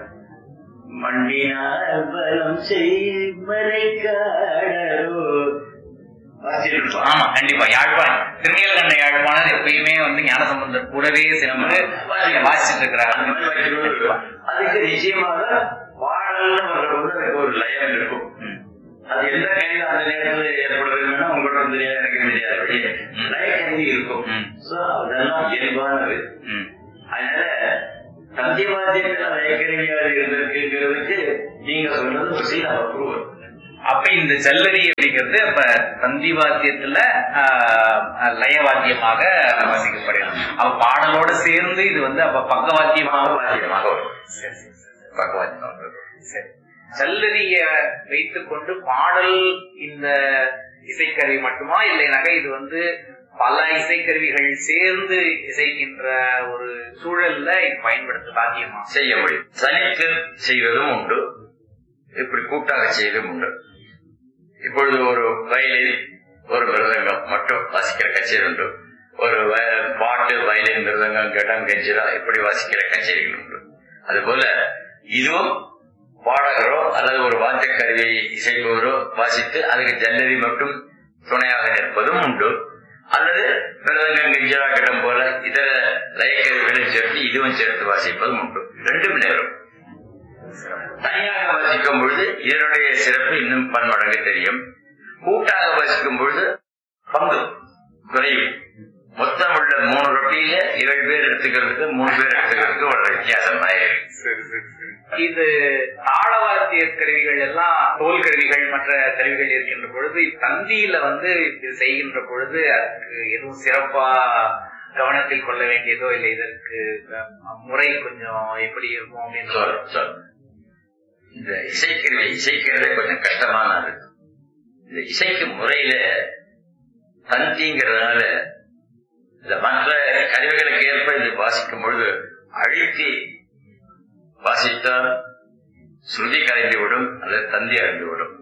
மண்ணினால் பலம் செய்மலை காடரோ வாசிச்சிருப்போம் ஆமா கண்டிப்பா யாழ்ப்பாணம் திருநீலகண்ட யாழ்ப்பாணம் எப்பயுமே வந்து ஞானசம்பந்தர் கூடவே சேர்ந்து வாசிச்சுட்டு இருக்கிறாங்க அந்த மாதிரி வாசிக்கிறது இருக்கும். அதுக்கு நிச்சயமாக பாடல்னு வர்றபோது அதுக்கு ஒரு லயம் இருக்கும் ம். அது எந்த கையில அந்த நேரத்துல ஏற்படுதுன்னா உங்களோட தெரியாது எனக்கு தெரியாது லயக்கருவி இருக்கும் ம். சோ அதெல்லாம் இயல்பானது ம். அதனால சத்தியவாதியத்துல லயக்கருவியாக இருந்திருக்குங்கிறதுக்கு நீங்க சொன்னது ஒரு சீல அப்ரூவல் அப்ப இந்த ஜல்லரி அப்படிங்கிறது அப்ப தந்தி வாத்தியத்துல ஆஹ், லய வாத்தியமாக வாசிக்கப்படுகிறது அப்ப பாடலோட சேர்ந்து இது வந்து அப்ப பக்கவாத்தியமாக வாத்தியமாக வரும். சரி, சரி, சரி. பக்கவாத்தியமாக வரும். சரி ஜல்லரிய வைத்துக் கொண்டு பாடல் இந்த இசைக்கருவி மட்டுமா இல்லைனாக்க இது வந்து பல இசைக்கருவிகள் சேர்ந்து இசைக்கின்ற ஒரு சூழல்ல இது பயன்படுத்த சாத்தியமா செய்ய முடியும் தனித்து செய்வதும் உண்டு இப்படி கூட்டாக செய்வதும் உண்டு இப்பொழுது ஒரு வயலின் ஒரு மிருதங்கம் மட்டும் வாசிக்கிற கச்சேரி உண்டு ஒரு வய- பாட்டு வயலின் மிருதங்கம் கடம் கெஞ்சிரா இப்படி வாசிக்கிற கச்சேரிகள் உண்டு அதுபோல இதுவும் பாடகரோ அல்லது ஒரு வாத்திய கருவி இசைப்பவரோ வாசித்து அதுக்கு ஜல்லரி மட்டும் துணையாக நிற்பதும் உண்டு அல்லது மிருதங்கம் கெஞ்சிரா கடம் போல இதர லயக்கருவிகளையும் சேர்த்து இதுவும் சேர்த்து வாசிப்பதும் உண்டு ரெண்டும் நேரம் தனியாக வாசிக்கும் பொழுது இதனுடைய சிறப்பு இன்னும் பன்மடங்கு தெரியும் கூட்டாக வாசிக்கும் பொழுது பங்கு குறையும் மொத்தம் உள்ள மூணு ரொட்டியில ஏழு பேர் எடுத்துக்கிறதுக்கு மூணு பேர் எடுத்துக்கிறதுக்கு ஒரு வித்தியாசம் ஆயிருக்கு இது தாளவாத்திய கருவிகள் எல்லாம் தோல் கருவிகள் மற்ற கருவிகள் இருக்கின்ற பொழுது தந்தியில வந்து இது செய்கின்ற பொழுது அதுக்கு எதுவும் சிறப்பா கவனத்தில் கொள்ள வேண்டியதோ இல்லை இதற்கு அஹ், முறை கொஞ்சம் எப்படி இருக்கும் அப்படின்னு சொல் சொல் இந்த இசைக்கருவி இசைக்கிறதே கொஞ்சம் கஷ்டமானது இந்த இசைக்கு முறையில தந்திங்கிறதுனால இந்த மற்ற கருவிகளுக்கு ஏற்ப இது வாசிக்கும் பொழுது அழுத்தி வாசித்தால் ஸ்ருதி கலைந்து விடும் அல்லது தந்தி அழிந்து விடும்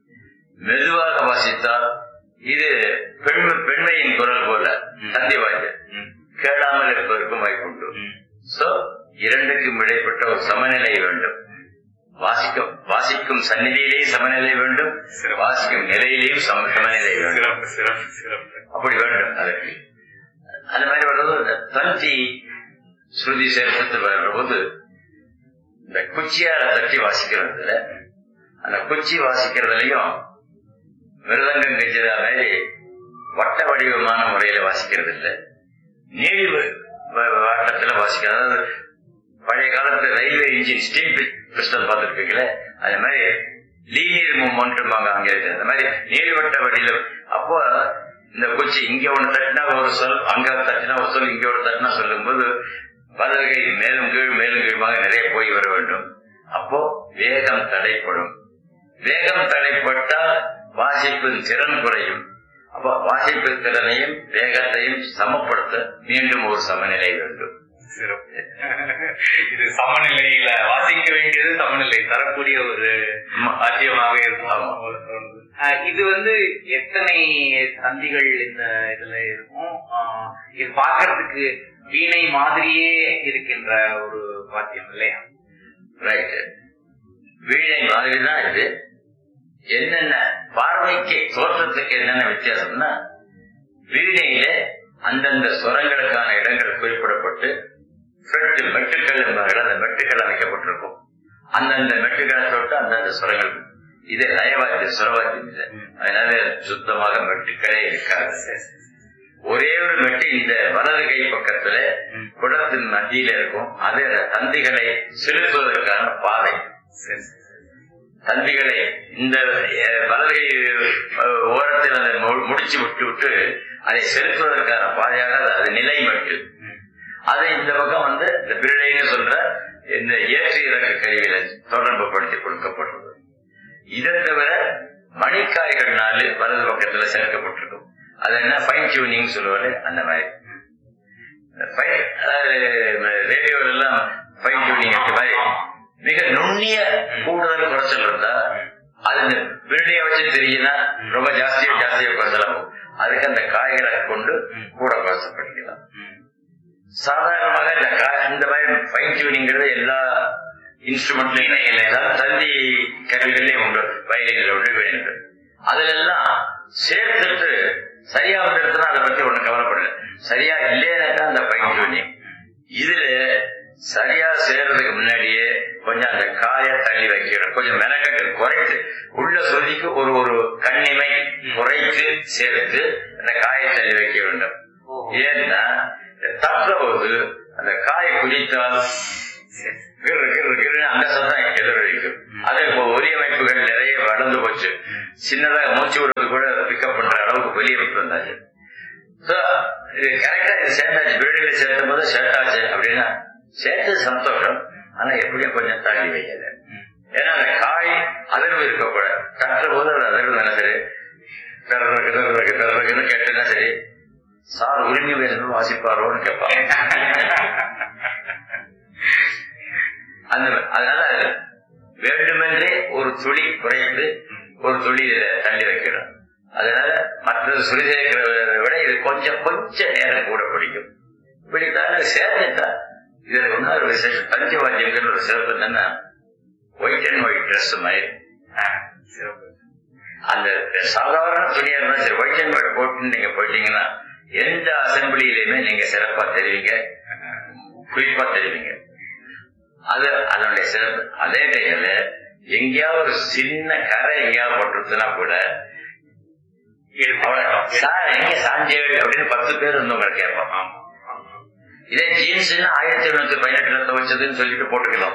மெதுவாக வாசித்தால் இது பெண்மை பெண்மையின் குரல் போல தந்தி வாய்ந்த கேளாமல் இருப்பதற்கும் வாய்ப்புண்டு சோ இரண்டுக்கும் இடைப்பட்ட ஒரு சமநிலை வேண்டும் வாசிக்கும் வாசிக்கும் சந்நிதியிலே சமநிலை வேண்டும் வாசிக்கும் நிலையிலேயும் சம- சமநிலை வேண்டும் சிறப்பு சிறப்பு சிறப்பு அப்படி வேண்டும் அதற்கு அந்த மாதிரி வர்றது இந்த தந்தி ஸ்ருதி சேர்த்து வர்ற போது இந்த குச்சியால தட்டி வாசிக்கிறதுல அந்த குச்சி வாசிக்கிறதுலயும் மிருதங்கம் கெஞ்சிற மாதிரி வட்ட வடிவமான முறையில வாசிக்கிறது இல்ல நீள் வ- வ- வாட்டத்துல வாசிக்கிறது அதாவது பழைய காலத்து ரயில்வே இன்ஜின் ஸ்டீம் பிஸ்டல் பார்த்துருக்கீங்களே அது மாதிரி லீனியர் மூவ்மெண்ட் ஆங்கிலத்தில் அந்த மாதிரி நீள்வட்ட வடியில அப்போ இந்த குச்சி இங்க ஒண்ணு தட்டினா ஒரு சொல் அங்க தட்டினா ஒரு சொல் இங்க ஒரு தட்டினா சொல்லும்போது வலதுகை மேலும் கீழ் மேலும் கீழுமாக நிறைய போய் வர வேண்டும் அப்போ வேகம் தடைப்படும் வேகம் தடைப்பட்டால் வாசிப்பின் திறன் குறையும் அப்போ வாசிப்பு திறனையும் வேகத்தையும் சமப்படுத்த மீண்டும் ஒரு சமநிலை வேண்டும் சிறப்பு இது சமநிலையில வாசிக்க வேண்டியது சமநிலை தரக்கூடிய ஒரு ஆமா. வாத்தியமாக இருக்கும் ஆமா. அஹ் இது வந்து எத்தனை தந்திகள் இந்த இதுல இருக்கும் அஹ் இது பார்க்கறதுக்கு வீணை மாதிரியே இருக்கின்ற ஒரு வாத்தியம் இல்லையா ரைட் வீணை மாதிரி தான் இது என்னென்ன பார்வைக்கு தோற்றத்துக்கு என்னென்ன வித்தியாசம்னா வீணையில அந்தந்த சுரங்களுக்கான இடங்கள் குறிப்பிடப்பட்டு ஃப்ரெட்டு மெட்டுக்கள் என்பார்கள் அந்த மெட்டுக்கள் அமைக்கப்பட்டிருக்கும் அந்தந்த மெட்டுக்களை தொட்டு அந்தந்த சுரங்கள் இது லயவாத்தியம் சுரவாத்தியம் இல்லை அதனால சுத்தமாக மெட்டுக்களே இருக்காது ஒரே ஒரு மெட்டு இந்த வலது கை பக்கத்துல குடத்தின் மத்தியில இருக்கும் அது அந்த தந்திகளை செலுத்துவதற்கான பாதை தந்திகளை இந்த அஹ், வலது கை அஹ், ஓரத்தில் அதை மு- முடிச்சு விட்டு விட்டு அதை செலுத்துவதற்கான பாதையாக அது- அது நிலை மட்டு அது இந்த பக்கம் வந்து இந்த பிழைன்னு சொல்ற இந்த ஏற்று இறக்க கருவியில தொடர்பு படுத்தி கொடுக்கப்பட்டுள்ளது இதை தவிர மணிக்காய்கள் நாலு வலது பக்கத்துல சேர்க்கப்பட்டிருக்கும் அது என்ன ஃபைன் டியூனிங் சொல்லுவாரு அந்த மாதிரி fine- அதாவது ரேடியோல எல்லாம் ஃபைன் டியூனிங் இருக்க மாதிரி மிக நுண்ணிய கூடுதல் குறைச்சல் இருந்தா அது இந்த விருடைய வச்சு தெரியுதுன்னா ரொம்ப ஜாஸ்தியா ஜாஸ்தியா குறைச்சலாம் போகும். அதுக்கு அந்த காய்களை கொண்டு கூட குறைச்சல் பண்ணிக்கலாம் சாதாரணமாக இந்த கா- இந்த மாதிரி ஃபைன் டியூனிங்கிறது எல்லா இன்ஸ்ட்ருமெண்ட்லயும் தந்தி கருவிகள்லயும் உண்டு வயலில் உண்டு வீணைகள் அதுல எல்லாம் சேர்த்துட்டு சரியா வந்துருச்சுன்னா அதை பத்தி ஒண்ணு கவலைப்படல சரியா இல்லையாக்கா அந்த ஃபைன் டியூனிங் இதுல சரியா சேர்றதுக்கு முன்னாடியே கொஞ்சம் அந்த காயை தள்ளி வைக்கணும் கொஞ்சம் மெனக்கட்டு குறைத்து உள்ள சொதிக்கு ஒரு ஒரு கண்ணிமை குறைத்து சேர்த்து அந்த காயை தள்ளி வைக்க வேண்டும் ஏன்னா தப்புற போது அந்த காயை குதித்தால் கிரு கிரு கிரு அந்த சத்தம் எதிரொலிக்கும் அது இப்போ ஒலி அமைப்புகள் நிறைய வளர்ந்து போச்சு சின்னதாக மூச்சு விடுறது கூட பிக்கப் பண்ற அளவுக்கு ஒலி அமைப்பு வந்தாச்சு So, இது கரெக்டா இது சேர்ந்தாச்சு வீடுகளை சேர்த்தும் போது சேர்த்தாச்சு அப்படின்னா சேர்த்தது சந்தோஷம் ஆனா எப்படியும் கொஞ்சம் தாண்டி வைக்கல ஏன்னா அந்த காய் அதிர்வு இருக்கக்கூடாது தட்டுற போது அது அதிர்வு நினைச்சது பிறகு பிறகு பிறகுன்னு கேட்டேன்னா சரி சார் உரிமை வேணும் வாசிப்பாரோன்னு கேட்பாங்க அந்த அதனால வேண்டுமென்றே ஒரு துளி குறைந்து ஒரு துளி இதை தள்ளி வைக்கிறோம் அதனால மற்றது சுழி சேர்க்கிறத விட இது கொஞ்சம் கொஞ்சம் நேரம் கூட பிடிக்கும் பிடித்தாலும் சேர்ந்துட்டா இதுல இன்னொரு விசேஷம் பஞ்சவாத்தியங்கிற ஒரு சிறப்பு என்னன்னா ஒயிட் அண்ட் ஒயிட் ட்ரெஸ் மாதிரி சிறப்பு அந்த சாதாரண துணியா இருந்தா சரி ஒயிட் அண்ட் ஒயிட் போட்டு நீங்க போயிட்டீங்கன்னா எந்த அசம்பிளியிலுமே நீங்க சிறப்பா தெரிவிங்க குறிப்பா தெரிவிங்க அது அதனுடைய சிறப்பு அதே டைம்ல எங்கேயாவது ஒரு சின்ன கரை எங்கேயாவது போட்டுருச்சுன்னா கூட அவன், சார் எங்க சாஞ்சேவி அப்படின்னு பத்து பேர் இருந்தவங்க கேட்பான் இதே ஜீன்ஸ் ஆயிரத்தி எழுநூத்தி பதினெட்டுல துவைச்சதுன்னு சொல்லிட்டு போட்டுக்கலாம்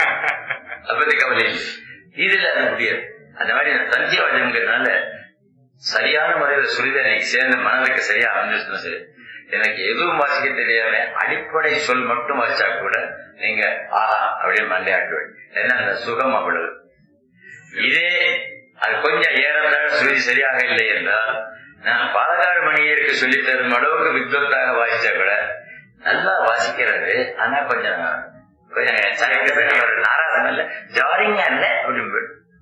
அதை பத்தி கவலை இல்லை இதுல அது முடியாது அந்த மாதிரி இந்த தந்தியவாதம்ங்கிறதுனால சரியான முறையில சுரித எனக்கு சேர்ந்த மனதுக்கு சரியா அமைஞ்சிருச்சுன்னா சரி எனக்கு எதுவும் வாசிக்க தெரியாம அடிப்படை சொல் மட்டும் வாசிச்சா கூட நீங்க ஆஹா அப்படின்னு மண்டையாட்டுவேன் ஏன்னா அந்த சுகம் அவ்வளவு இதே அது கொஞ்சம் ஏறத்தாழ சுருதி சரியாக இல்லை என்றால் நான் பாலக்காடு மணியருக்கு சொல்லித் தரும் அளவுக்கு வித்வத்தாக வாசிச்சா கூட நல்லா வாசிக்கிறது ஆனா கொஞ்சம் கொஞ்சம் சரக்கு பெரிய ஒரு நாராசம் இல்ல ஜாரிங்கா இல்ல அப்படின்னு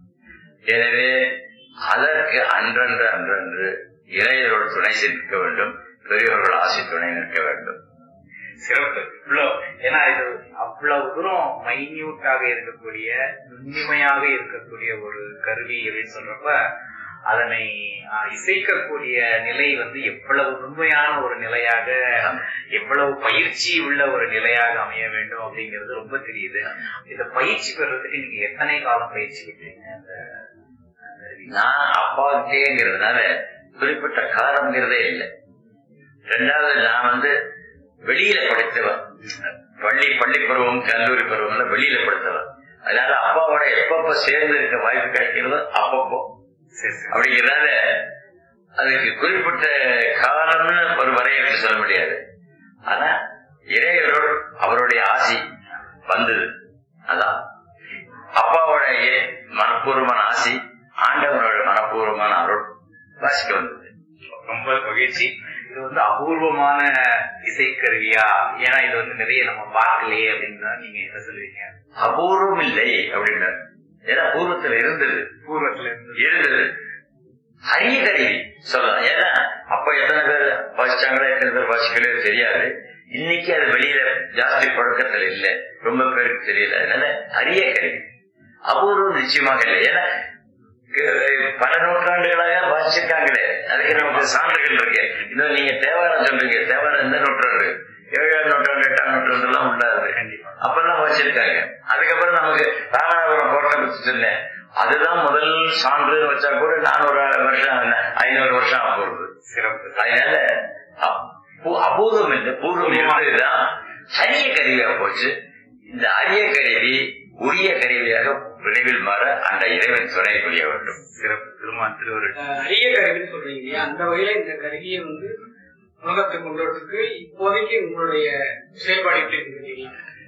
எனவே அதற்கு அன்றன்று அன்றன்று இளையரோடு துணை நிற்க வேண்டும் பெரியவர்கள் ஆசை துணை நிற்க வேண்டும் சிறப்பு இவ்வளவு ஏன்னா இது அவ்வளவு தூரம் மைன்யூட்டாக இருக்கக்கூடிய நுண்ணிமையாக இருக்கக்கூடிய ஒரு கருவி அப்படின்னு சொல்றப்ப அதனை ஆஹ், இசைக்கக்கூடிய நிலை வந்து எவ்வளவு உண்மையான ஒரு நிலையாக எவ்வளவு பயிற்சி உள்ள ஒரு நிலையாக அமைய வேண்டும் அப்படிங்கிறது ரொம்ப தெரியுது இந்த பயிற்சி பெறதுக்கு நீங்க எத்தனை காலம் பயிற்சி பெற்றீங்க அந்த அந்த கருவி? நான் அப்பாவுக்கேங்கிறதுனால குறிப்பிட்ட காலம்ங்கிறதே இல்லை ரெண்டாவது நான் வந்து வெளியில படித்தவன் பள்ளி பள்ளி பருவம் கல்லூரி பருவம்ல வெளியில படித்தவன் அதனால அப்பாவோட எப்பப்ப சேர்ந்து இருக்க வாய்ப்பு கிடைக்கிறதோ அப்பப்போ சரி சரி அப்படிங்கிறதால அதுக்கு குறிப்பிட்ட காலம்னு ஒரு வரையறை சொல்ல முடியாது ஆனா இறைவரோடு அவருடைய ஆசி வந்தது அதான் அப்பாவோட ஏ- மனப்பூர்வமான ஆசி ஆண்டவனோட மனப்பூர்வமான அருள் வாசிக்க வந்தது ரொம்ப மகிழ்ச்சி இது வந்து அபூர்வமான இசைக்கருவியா ஏன்னா இது வந்து நிறைய நம்ம பார்க்கலையே அப்படின்னு தான் நீங்க என்ன சொல்லுவீங்க அபூர்வம் இல்லை அப்படின்னாரு ஏன்னா பூர்வத்துல இருந்தது பூர்வத்துல இருந்து இருந்தது அரிய கருவி சொல்லலாம் ஏன்னா அப்ப எத்தனை பேர் வாசிச்சாங்களோ எத்தனை பேர் வாசிக்கலையோ தெரியாது இன்னைக்கு அது வெளியில ஜாஸ்தி பழக்கத்துல இல்ல ரொம்ப பேருக்கு தெரியல அதனால அரிய கருவி அபூர்வம் நிச்சயமாக இல்லை ஏன்னா அஹ், பல நூற்றாண்டுகளாக வாசிச்சிருக்காங்களே அதுக்கு நமக்கு சான்றுகள் இருக்கு இன்னும் நீங்க தேவாரம் சொல்றீங்க தேவாரம் எந்த நூற்றாண்டு ஏழாம் நூற்றாண்டு எட்டாம் நூற்றாண்டு எல்லாம் உண்டாது கண்டிப்பா அப்பெல்லாம் வச்சிருக்காங்க அதுக்கப்புறம் நமக்கு ராமநாதபுரம் கோட்டை பத்தி சொன்னேன் அதுதான் முதல் சான்று வச்சா கூட நானூறு வருஷம் ஐநூறு வருஷம் ஆக போகுது சிறப்பு அதனால அப்பு- அபூர்வம் இல்லை பூர்வம் இருந்ததுதான் அரிய கருவியா போச்சு இந்த அரிய கருவி உரிய கருவியாக விரைவில் மாற அந்த இறைவன் துணை புரிய வேண்டும் சிறப்பு திருமான் திருவருள் அஹ் அரிய கருவின்னு சொல்றீங்க இல்லையா அந்த வகையில இந்த கருவியை வந்து உலகத்துக்கு கொண்டு வரதுக்கு இப்போதைக்கு உங்களுடைய செயல்பாடு எப்படி இருக்குன்னு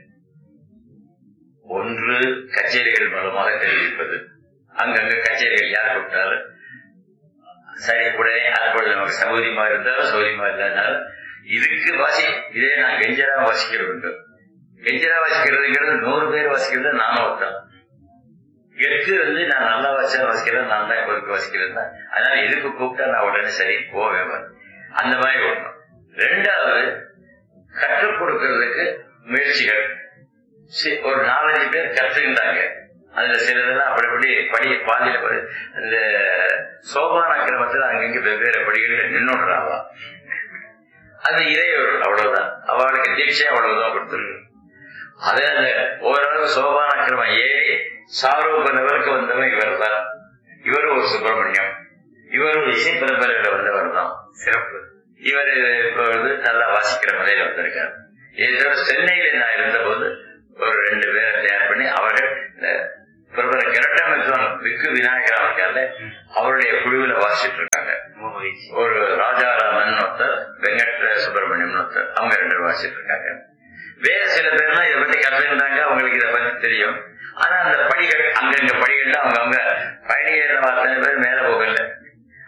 ஒன்று கச்சேரிகள் மூலமாக தெரிவிப்பது அங்கங்க கச்சேரிகள் யார் கூப்பிட்டாலும் சரி உடனே அப்பொழுது நமக்கு சௌகரியமா இருந்தாலும் சௌகரியமா இல்லாதனாலும் இதுக்கு வாசி இதே நான் கெஞ்சரா வாசிக்கிற வேண்டும் கெஞ்சரா வாசிக்கிறதுங்கிறது நூறு பேர் வாசிக்கிறது நானும் ஒருத்தன் எட்டு வந்து நான் நல்லா வச்சா வாசிக்கிறேன் நான் தான் இப்போதைக்கு வாசிக்கிறேன் தான் அதனால இதுக்கு கூப்பிட்டா நான் உடனே சரி போவேன் அந்த மாதிரி ஒண்ணும் ரெண்டாவது கற்றுக் கொடுக்கறதுக்கு முயற்சிகள் சி- ஒரு நாலஞ்சு பேர் கற்றுக்கிட்டாங்க அதுல சிலதெல்லாம் அப்படி அப்படி படி பாதியில படி- அந்த சோபான கிரமத்துல அங்கங்க வெவ்வேறு படிகளில் நின்னுடுறாவா அது இறையவர் அவ்வளவுதான் அவளுக்கு தீட்சை அவ்வளவுதான் கொடுத்துருக்கு அதே அந்த ஓரளவு சோபான கிரமம் ஏறி சாரூப லெவலுக்கு வந்தவன் இவர் தான் இவர் ஒரு சுப்பிரமணியம் இவர் ஒரு இசை பரம்பரையில வந்தவர் தான் சிறப்பு இவர் இப்ப வந்து நல்லா வாசிக்கிற முறையில வந்திருக்காரு இதோட சென்னையில நான் இருந்தபோது ஒரு ரெண்டு பேரை தயார் பண்ணி அவர்கள் இந்த பிரபல கிரட்டமித்வான் விக்கு விநாயகர் இருக்கார்ல அவருடைய குழுவில வாசிச்சுட்டு இருக்காங்க ரொம்ப மகிழ்ச்சி ஒரு ராஜாராமன் ஒருத்தர் வெங்கட் சுப்பிரமணியம் ஒருத்தர் அவங்க ரெண்டு பேரும் வாசிச்சுட்டு இருக்காங்க வேற சில பேர்லாம் இதை பத்தி கத்துக்கிட்டாங்க அவங்களுக்கு இதை பத்தி தெரியும் ஆனா அந்த படிகள் அங்கங்க படிகள்ல அவங்க அவங்க பயணியர் அத்தனை பேர் மேல போகல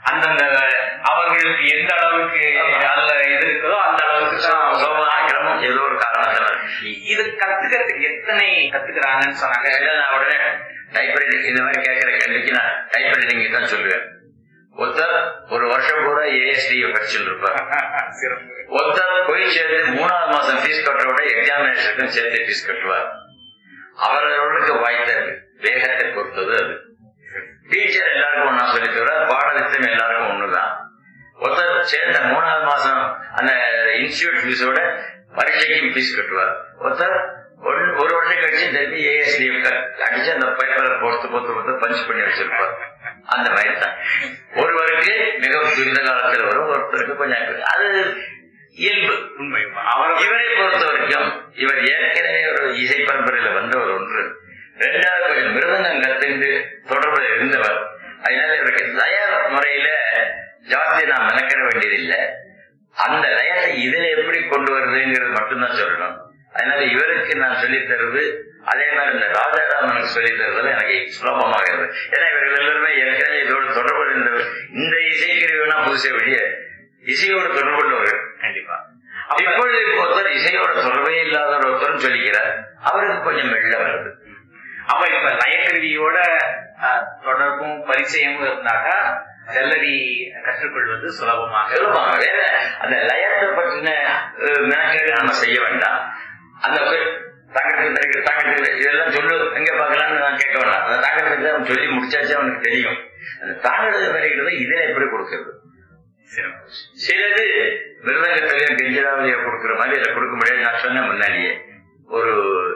அந்தந்த அவர்களுக்கு எந்த அளவுக்கு அதுல இது இருக்குதோ அந்த அளவுக்கு தான் சோமநாயகமும் ஏதோ ஒரு காரணத்தினால இ- இது கத்துக்கிறதுக்கு எத்தனை கத்துக்கிறாங்கன்னு சொன்னாங்க நான் உடனே டைப்ரைட்டிங் இந்த மாதிரி கேட்கிற கேள்விக்கு நான் டைப்ரைட்டிங் தான் சொல்லுவேன் ஒருத்தர் ஒரு வருஷம் பூரா ஏஎஸ்டி படிச்சுட்டு இருப்பார் சிறப்பு ஒருத்தர் போய் சேர்ந்து மூணாவது மாசம் ஃபீஸ் கட்டுறோட எக்ஸாமினேஷனுக்கும் சேர்த்து ஃபீஸ் கட்டுவார் அவரவர்களுக்கு வாய்த்த வேகத்தை பொறுத்தது அது டீச்சர் எல்லாருக்கும் ஒன்னா சொல்லி தவிர பாடத்திட்டம் எல்லாருக்கும் ஒண்ணுதான் ஒருத்தர் சேர்ந்த மூணாவது மாசம் அந்த இன்ஸ்டியூட் ஃபீஸோட பரீட்சைக்கு ஃபீஸ் கட்டுவார் ஒருத்தர் ஒரு- ஒரு வருஷம் கழிச்சு திருப்பி ஏஎஸ்டிஎஃப் அடிச்சு அந்த பேப்பரை பொறுத்து பொறுத்து பொறுத்து பஞ்ச் பண்ணி வச்சிருப்பார் அந்த மாதிரி தான் ஒருவருக்கு மிக துரித காலத்தில் வரும் ஒருத்தருக்கு கொஞ்சம் அது இயல்பு உண்மை அவர் இவரை பொறுத்த வரைக்கும் இவர் ஏற்கனவே ஒரு இசை பரம்பரையில வந்தவர் ஒன்று ரெண்டாவது கொஞ்சம் மிருதங்கம் கத்துண்டு தொடர்புல இருந்தவர் அதனால இவருக்கு லய முறையில ஜாஸ்தி நான் மெனக்கிட வேண்டியதில்லை அந்த லயத்தை இதுல எப்படி கொண்டு வருதுங்கிறது மட்டும்தான் சொல்லணும் அதனால இவருக்கு நான் சொல்லித் தருவது அதே மாதிரி இந்த ராஜாராமனுக்கு சொல்லித் தருவது எனக்கு சுலபமாகிறது ஏன்னா இவர்கள் எல்லாருமே ஏற்கனவே இதோடு தொடர்பு இருந்தவர் இந்த இசைக்கருவினா புதுசை வெளியே இசையோடு தொடர்பு உள்ளவர்கள் கண்டிப்பா இப்பொழுது ஒருத்தர் இசையோட தொடர்பே இல்லாத ஒருத்தரும் சொல்லிக்கிறார் அவருக்கு கொஞ்சம் மெல்ல வருது அப்ப இப்ப லயக்கருவியோட அஹ், தொடர்பும் பரிச்சயமும் இருந்தாக்கா செல்லடி கற்றுக்கொள்வது சுலபமாக சொல்லுவாங்க வேற அந்த லயத்தை பற்றின அஹ், மெனக்கேடு நம்ம செய்ய வேண்டாம் அந்த தாங்கத்துக்கு தாங்கத்துக்கு இதெல்லாம் சொல்லு எங்க பார்க்கலாம்னு நான் கேட்க வேண்டாம் அந்த தாங்கத்துக்கு அவன் சொல்லி முடிச்சாச்சு அவனுக்கு தெரியும் அந்த தாங்கறது வரைகிறத இதுல எப்படி கொடுக்கிறது சிறப்பு சிலது மிருதங்கத்திலேயே கெஞ்சிராவதியை கொடுக்கிற மாதிரி இதை கொடுக்க முடியாது நான் சொன்னேன் முன்னாடியே ஒரு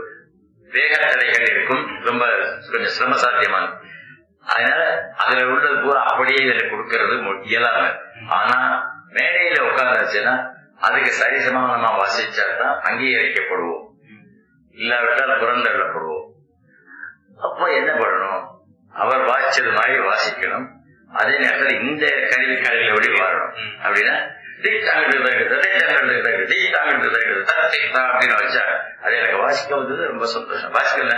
வேகத்தடைகள் இருக்கும் ரொம்ப கொஞ்சம் சிரம சாத்தியமான அதனால அதுல உள்ளது பூரா அப்படியே இதுல கொடுக்கறது மு- இயலாம ஆனா மேடையில உட்கார்ந்துச்சுன்னா அதுக்கு சரிசமானமா வாசிச்சா தான் அங்கீகரிக்கப்படுவோம் இல்லாவிட்டால் புறந்தள்ளப்படுவோம் அப்போ என்ன பண்ணணும் அவர் வாசிச்சது மாதிரி வாசிக்கணும் அதே நேரத்தில் இந்த கல்வி கலையில வழி வாழணும் அப்படின்னா அப்படின்னு வச்சா அது எனக்கு வாசிக்க வந்தது ரொம்ப சந்தோஷம் வாசிக்கல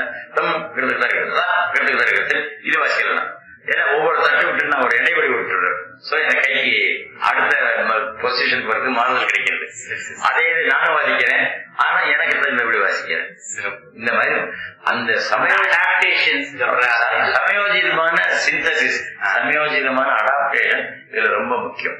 இது வாசிக்கலாம் ஏன்னா ஒவ்வொரு தட்டு விட்டு நான் ஒரு இடைவெளி விட்டுறேன் சோ என் கைக்கு அடுத்த பொசிஷன் பிறகு மாறுதல் கிடைக்கிறது அதே இது நானும் வாசிக்கிறேன் ஆனா எனக்கு தகுந்தபடி வாசிக்கிறேன் இந்த மாதிரி அந்த சமய அடாப்டேஷன்ஸ் சமயோஜிதமான சிந்தசிஸ் சமயோஜிதமான அடாப்டேஷன் இதுல ரொம்ப முக்கியம்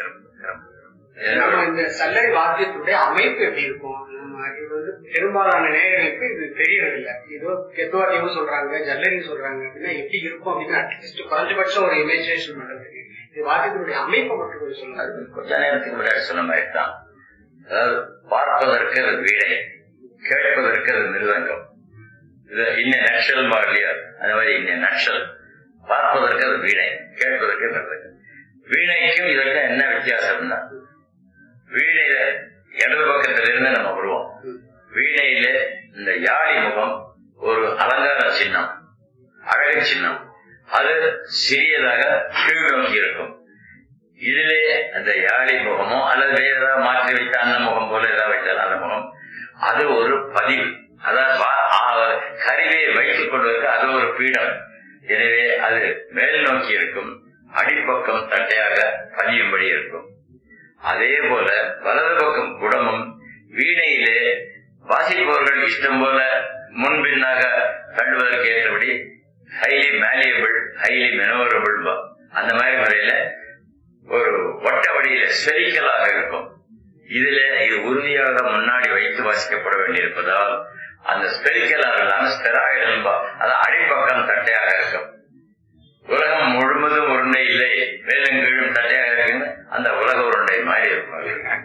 நம்ம இந்த சல்லடை வாத்தியத்துடைய அமைப்பு எப்படி இருக்கும் நம்ம இது வந்து பெரும்பாலான நேயர்களுக்கு இது தெரியறதில்ல ஏதோ கெத்துவாத்தியமும் சொல்றாங்க ஜல்லரின்னு சொல்றாங்க அப்படின்னா எப்படி இருக்கும் அப்படின்னா அட்லீஸ்ட் குறைஞ்சபட்சம் ஒரு இமேஜினேஷன் பண்றதுக்கு இது வாத்தியத்தினுடைய அமைப்பை மட்டும் கொஞ்சம் சொல்லுங்க அது கொஞ்ச நேரத்துக்கு முன்னாடி சொன்ன மாதிரி தான் அதாவது பார்ப்பதற்கு அது வீடை கேட்பதற்கு அது மிருதங்கம் இது இன்ன நக்ஷல் இல்லையா அந்த மாதிரி இன்ன நக்ஷல் பார்ப்பதற்கு அது வீணை கேட்பதற்கு மிருதங்கம் வீணைக்கும் இதற்கும் என்ன வித்தியாசம்னா வீணையில இடது பக்கத்துல இருந்து நம்ம வருவோம் வீணையில இந்த யாழி முகம் ஒரு அலங்கார சின்னம் அழகு சின்னம் அது சிறியதாக கீழ் நோக்கி இருக்கும் இதிலே அந்த யாழி முகமோ அல்லது வேற ஏதாவது மாற்றி வைத்த அந்த முகம் போல ஏதாவது வைத்தால் அந்த முகம் அது ஒரு பதிவு அதாவது வா- ஆ- கருவியை வைத்துக் கொள்வதற்கு அது ஒரு பீடம் எனவே அது மேல் நோக்கி இருக்கும் அடிப்பக்கம் தட்டையாக பதியும்படி இருக்கும் அதே போல வலது பக்கம் குடமும் வீணையிலே வாசிப்பவர்கள் இஷ்டம் போல முன்பின்னாக தள்ளுவதற்கு ஏற்றபடி ஹைலி மேலியபிள் ஹைலி மெனோரபிள் அந்த மாதிரி முறையில ஒரு வட்ட வடியில ஸ்பெரிக்கலாக இருக்கும் இதுல இது உறுதியாக முன்னாடி வைத்து வாசிக்கப்பட வேண்டியிருப்பதால் அந்த ஸ்பெரிக்கலாக இல்லாம ஸ்டெராய்டு அது அடிப்பக்கம் தட்டையாக இருக்கும் உலகம் முழுவதும் உருண்டை இல்லை மேலும் கீழும் தட்டையாக இருக்குன்னு அந்த உலக உருண்டை மாதிரி இருக்கும்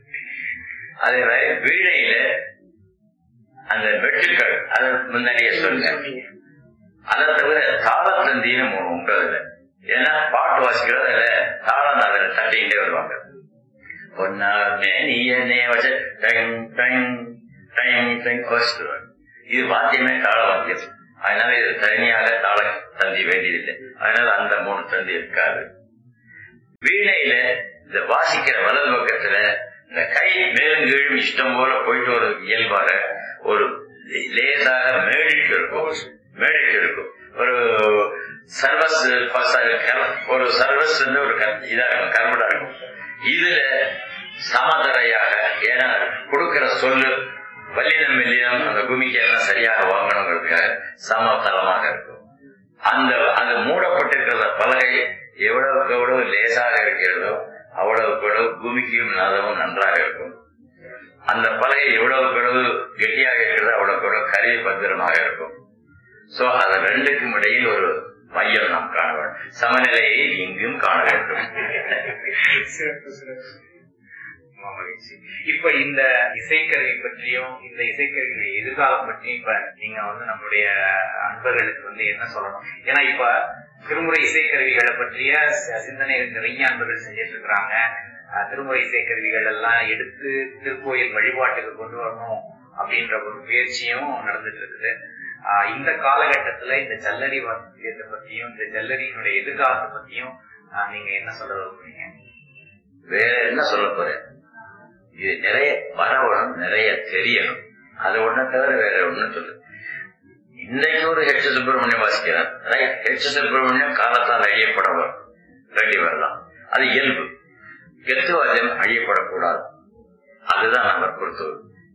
அதே மாதிரி வீணையில அந்த வெட்டுக்கள் அதை முன்னாடியே சொன்னேன் சொன்னீங்க அதை தவிர தாளத்தந்தின்னு ஒண்ணு உண்டு அதுல ஏன்னா பாட்டு வாசிக்கிறது அதுல தாளம் அதுல தட்டிக்கிட்டே வருவாங்க பொன்னார்மே நீயனே வச்ச டங் டங் டங் டங் வாசித்துருவாங்க இது வாத்தியமே தாள வாத்தியம் அதனால இது தனியாக தாள தந்தி வேண்டியதில்லை அதனால அந்த மூணு தந்தி இருக்காது வீணையில இந்த வாசிக்கிற வலது பக்கத்துல இந்த கை மேலும் கீழும் இஷ்டம் போல போயிட்டு ஒரு இயல்பாக ஒரு லேசாக மேடிட்டு இருக்கும் மேடிட்டு இருக்கும் ஒரு சர்வஸ் ஒரு சர்வஸ் வந்து ஒரு கத்தி இதுல சமதரையாக ஏன்னா கொடுக்கிற சொல்லு வல்லினம் மெல்லினம் அந்த பூமிக்கு எல்லாம் சரியாக வாங்கணுங்கிறதுக்காக சமதளமாக இருக்கும் அந்த அது மூடப்பட்டிருக்கிற பலகை எவ்வளவுக்கு எவ்வளவு லேசாக இருக்கிறதோ அவ்வளவுக்கு எவ்வளவு பூமிக்கும் நாதமும் நன்றாக இருக்கும் அந்த பலகை எவ்வளவுக்கு எவ்வளவு கெட்டியாக இருக்கிறதோ அவ்வளவுக்கு எவ்வளவு கருவி பத்திரமாக இருக்கும் சோ அது ரெண்டுக்கும் இடையில் ஒரு மையம் நாம் காண வேண்டும் சமநிலையை இங்கும் காண வேண்டும் சிறப்பு சிறப்பு ரொம்ப மகிழ்ச்சி இப்ப இந்த இசைக்கருவி பற்றியும் இந்த இசைக்கருவியுடைய எதிர்காலம் பற்றியும் இப்ப நீங்க வந்து நம்மளுடைய அன்பர்களுக்கு வந்து என்ன சொல்லணும் ஏன்னா இப்ப திருமுறை இசைக்கருவிகளை பற்றிய ச- சிந்தனைகள் நிறைய அன்பர்கள் செஞ்சிட்டு இருக்கிறாங்க அஹ், திருமுறை இசைக்கருவிகள் எல்லாம் எடுத்து திருக்கோயில் வழிபாட்டுக்கு கொண்டு வரணும் அப்படின்ற ஒரு முயற்சியும் நடந்துட்டு இருக்குது ஆஹ், இந்த காலகட்டத்துல இந்த ஜல்லரி வாத்தியத்தை பத்தியும் இந்த ஜல்லரியினுடைய எதிர்காலத்தை பத்தியும் ஆஹ், நீங்க என்ன சொல்ல விரும்புறீங்க வேற என்ன சொல்ல போறேன் இது நிறைய வரவணும் நிறைய தெரியணும் அது ஒண்ணு தவிர வேற ஒண்ணும் சொல்லு இன்னைக்கு ஒரு ஹெச் சுப்பிரமணியம் வாசிக்கிறார் ஹெச் சுப்பிரமணியம் காலத்தால் அழியப்படவர் வேண்டி வரலாம் அது இயல்பு கெத்துவாதம் அழியப்படக்கூடாது அதுதான் நம்ம பொறுத்தவரை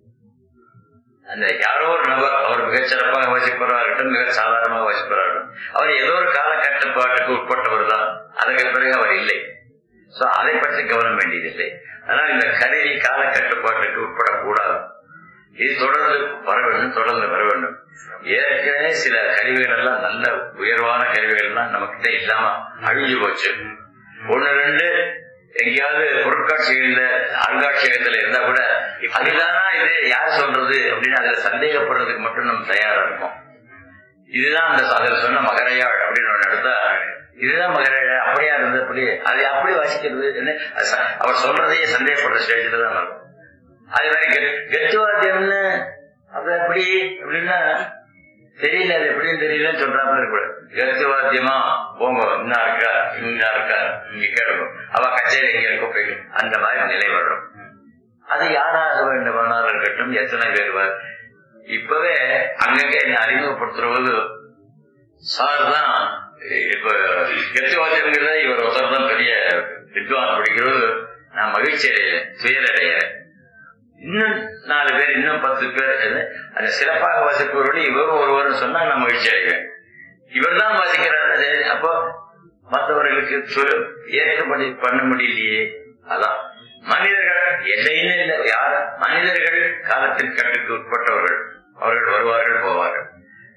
அந்த யாரோ ஒரு நபர் அவர் மிகச் சிறப்பாக வாசிப்பவராக இருக்கட்டும் மிக சாதாரணமாக வாசிப்பவராக இருக்கட்டும் அவர் ஏதோ ஒரு கால கட்டுப்பாட்டுக்கு உட்பட்டவர் தான் அதற்கு பிறகு அவர் இல்லை சோ அதை பற்றி கவனம் வேண்டியதில்லை ஆனால் இந்த கருவி கால கட்டுப்பாட்டுக்கு உட்படக்கூடாது இது தொடர்ந்து வர வேண்டும் தொடர்ந்து வர வேண்டும் ஏற்கனவே சில கருவிகள் எல்லாம் நல்ல உயர்வான கருவிகள் எல்லாம் நம்ம கிட்ட இல்லாம அழிஞ்சு போச்சு ஒண்ணு ரெண்டு எங்கேயாவது பொருட்காட்சிகள்ல அருங்காட்சியகத்துல இருந்தா கூட அதுதானா இது யார் சொல்றது அப்படின்னு அதுல சந்தேகப்படுறதுக்கு மட்டும் நம்ம தயாரா இருக்கோம் இதுதான் அந்த அதில் சொன்ன மகரையாள் அப்படின்னு ஒண்ணு எடுத்தா இதுதான் மகரையாள் அப்படியா இருந்தது அப்படி அது அப்படி வாசிக்கிறது என்ன அது ச- அவர் சொல்றதையே சந்தேகப்படுற ஸ்டேஜ்ல தான் இருக்கும் அதே மாதிரி கெ- கெத்துவாத்தியம்னு அது எப்படி அப்படின்னா தெரியல அது எப்படின்னு தெரியலன்னு சொல்றாப்புல இருக்கக்கூடாது கெத்துவாத்தியமா போங்க இன்னா இருக்கா இன்னா இருக்கா இங்க கேளுங்க அவ கச்சேரி எங்க இருக்கோ போயிடும் அந்த மாதிரி நிலை வரும் அது யாராக வேண்டுமானாலும் இருக்கட்டும் எத்தனை பேர் வ- இப்பவே அங்கங்க என்ன அறிமுகப்படுத்துறது சார் தான் இப்ப கெத்துவாத்தியங்கிறத இவர் ஒருத்தர் தான் பெரிய வித்வான் படிக்கிறது நான் மகிழ்ச்சி அடைகிறேன் துயரடைகிறேன் இன்னும் நாலு பேர் இன்னும் பத்து பேர் இது, அந்த சிறப்பாக வாசிப்பவரோடு இவரும் ஒருவரும் சொன்னா நான் மகிழ்ச்சி அடைவேன் இவர் தான் வாசிக்கிறார் அது அப்போ மற்றவர்களுக்கு சொல் ஏற்கப்படி பண்ண முடியலையே அதான் மனிதர்கள் எல்லைன்னு இல்லை யார் மனிதர்கள் காலத்தின் கட்டுக்கு உட்பட்டவர்கள் அவர்கள் வருவார்கள் போவார்கள்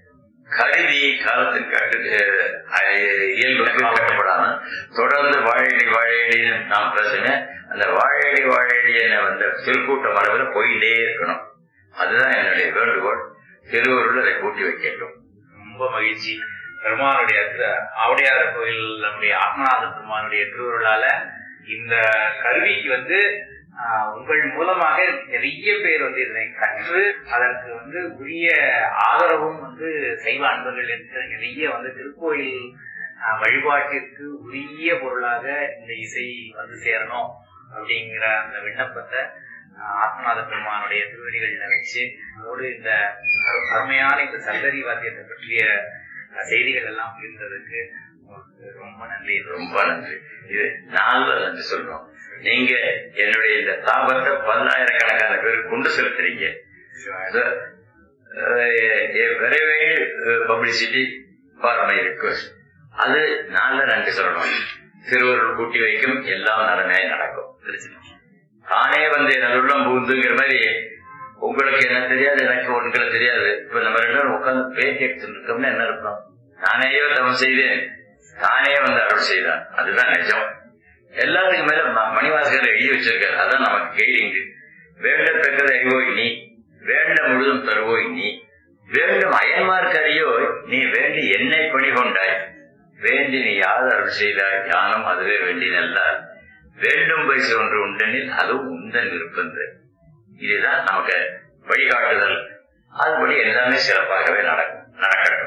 கருவி காலத்தின் கட்டு அஹ், இயல்புக்கு கட்டுப்படாம தொடர்ந்து வாழையடி வாழையடின்னு நாம் பேசுங்க அந்த வாழையடி வாழையடி என்ன வந்த திருக்கூட்ட மரபில் போயிட்டே இருக்கணும் அதுதான் என்னுடைய வேண்டுகோள் திருவருள் அதை கூட்டி வைக்கட்டும் ரொம்ப மகிழ்ச்சி பெருமானுடைய திரு- ஆவுடையார் கோயில் நம்முடைய ஆத்மநாத பெருமானுடைய திருவுருளால இந்த கல்விக்கு வந்து ஆஹ், உங்கள் மூலமாக நிறைய பேர் வந்து இதனை கற்று அதற்கு வந்து உரிய ஆதரவும் வந்து சைவ அன்பர்கள் என்று நிறைய வந்து திருக்கோயில் ஆஹ், வழிபாட்டிற்கு உரிய பொருளாக இந்த இசை வந்து சேரணும் அப்படிங்கிற அந்த விண்ணப்பத்தை ஆஹ், ஆத்மநாத பெருமானுடைய திருவடிகள்ல வச்சு அதோடு இந்த அரு- அருமையான இந்த சல்லரி வாத்தியத்தை பற்றிய அஹ், செய்திகள் எல்லாம் இருந்ததுக்கு உங்களுக்கு ரொம்ப நன்றி ரொம்ப நன்றி இது நாலு நன்றி சொல்றோம் நீங்க என்னுடைய இந்த தாபத்தை பல்லாயிரக்கணக்கான பேர் கொண்டு செலுத்துறீங்க அது, அஹ், விரைவில் பப்ளிசிட்டி ஃபார் மை ரிக்வஸ்ட் அது நாலு நன்றி சொல்லணும் திருவருள் கூட்டி வைக்கும் எல்லாம் நலமே நடக்கும் திருச்சி தானே வந்து நல்லுள்ளம் புகுந்துங்கிற மாதிரி உங்களுக்கு என்ன தெரியாது எனக்கு உங்களுக்கு தெரியாது இப்ப நம்ம ரெண்டு பேரும் உட்கார்ந்து பேட்டி எடுத்துட்டு இருக்கோம்னா என்ன அர்த்தம் நானேயோ தவம் செய்தேன் தானே வந்து அருள் செய்தான் அதுதான் நிஜம் எல்லாத்துக்கும் மேல ம- மணிவாசகர் எழுதி வச்சிருக்காரு அதான் நமக்கு கைடிங் வேண்டத்தக்கது அறிவோய் நீ வேண்ட முழுதும் தருவோய் நீ வேண்டும் அயன்மார்க்கறியோ நீ வேண்டி என்னை பணி கொண்டாய் வேண்டி நீ யாது அருள் செய்தாய் ஞானம் அதுவே வேண்டி நல்லார் வேண்டும் வயசு ஒன்று உண்டெனில் அதுவும் உந்தன் விருப்பந்து இதுதான் நமக்கு வழிகாட்டுதல் அதுபடி எல்லாமே சிறப்பாகவே நடக்கும் நடக்கட்டும்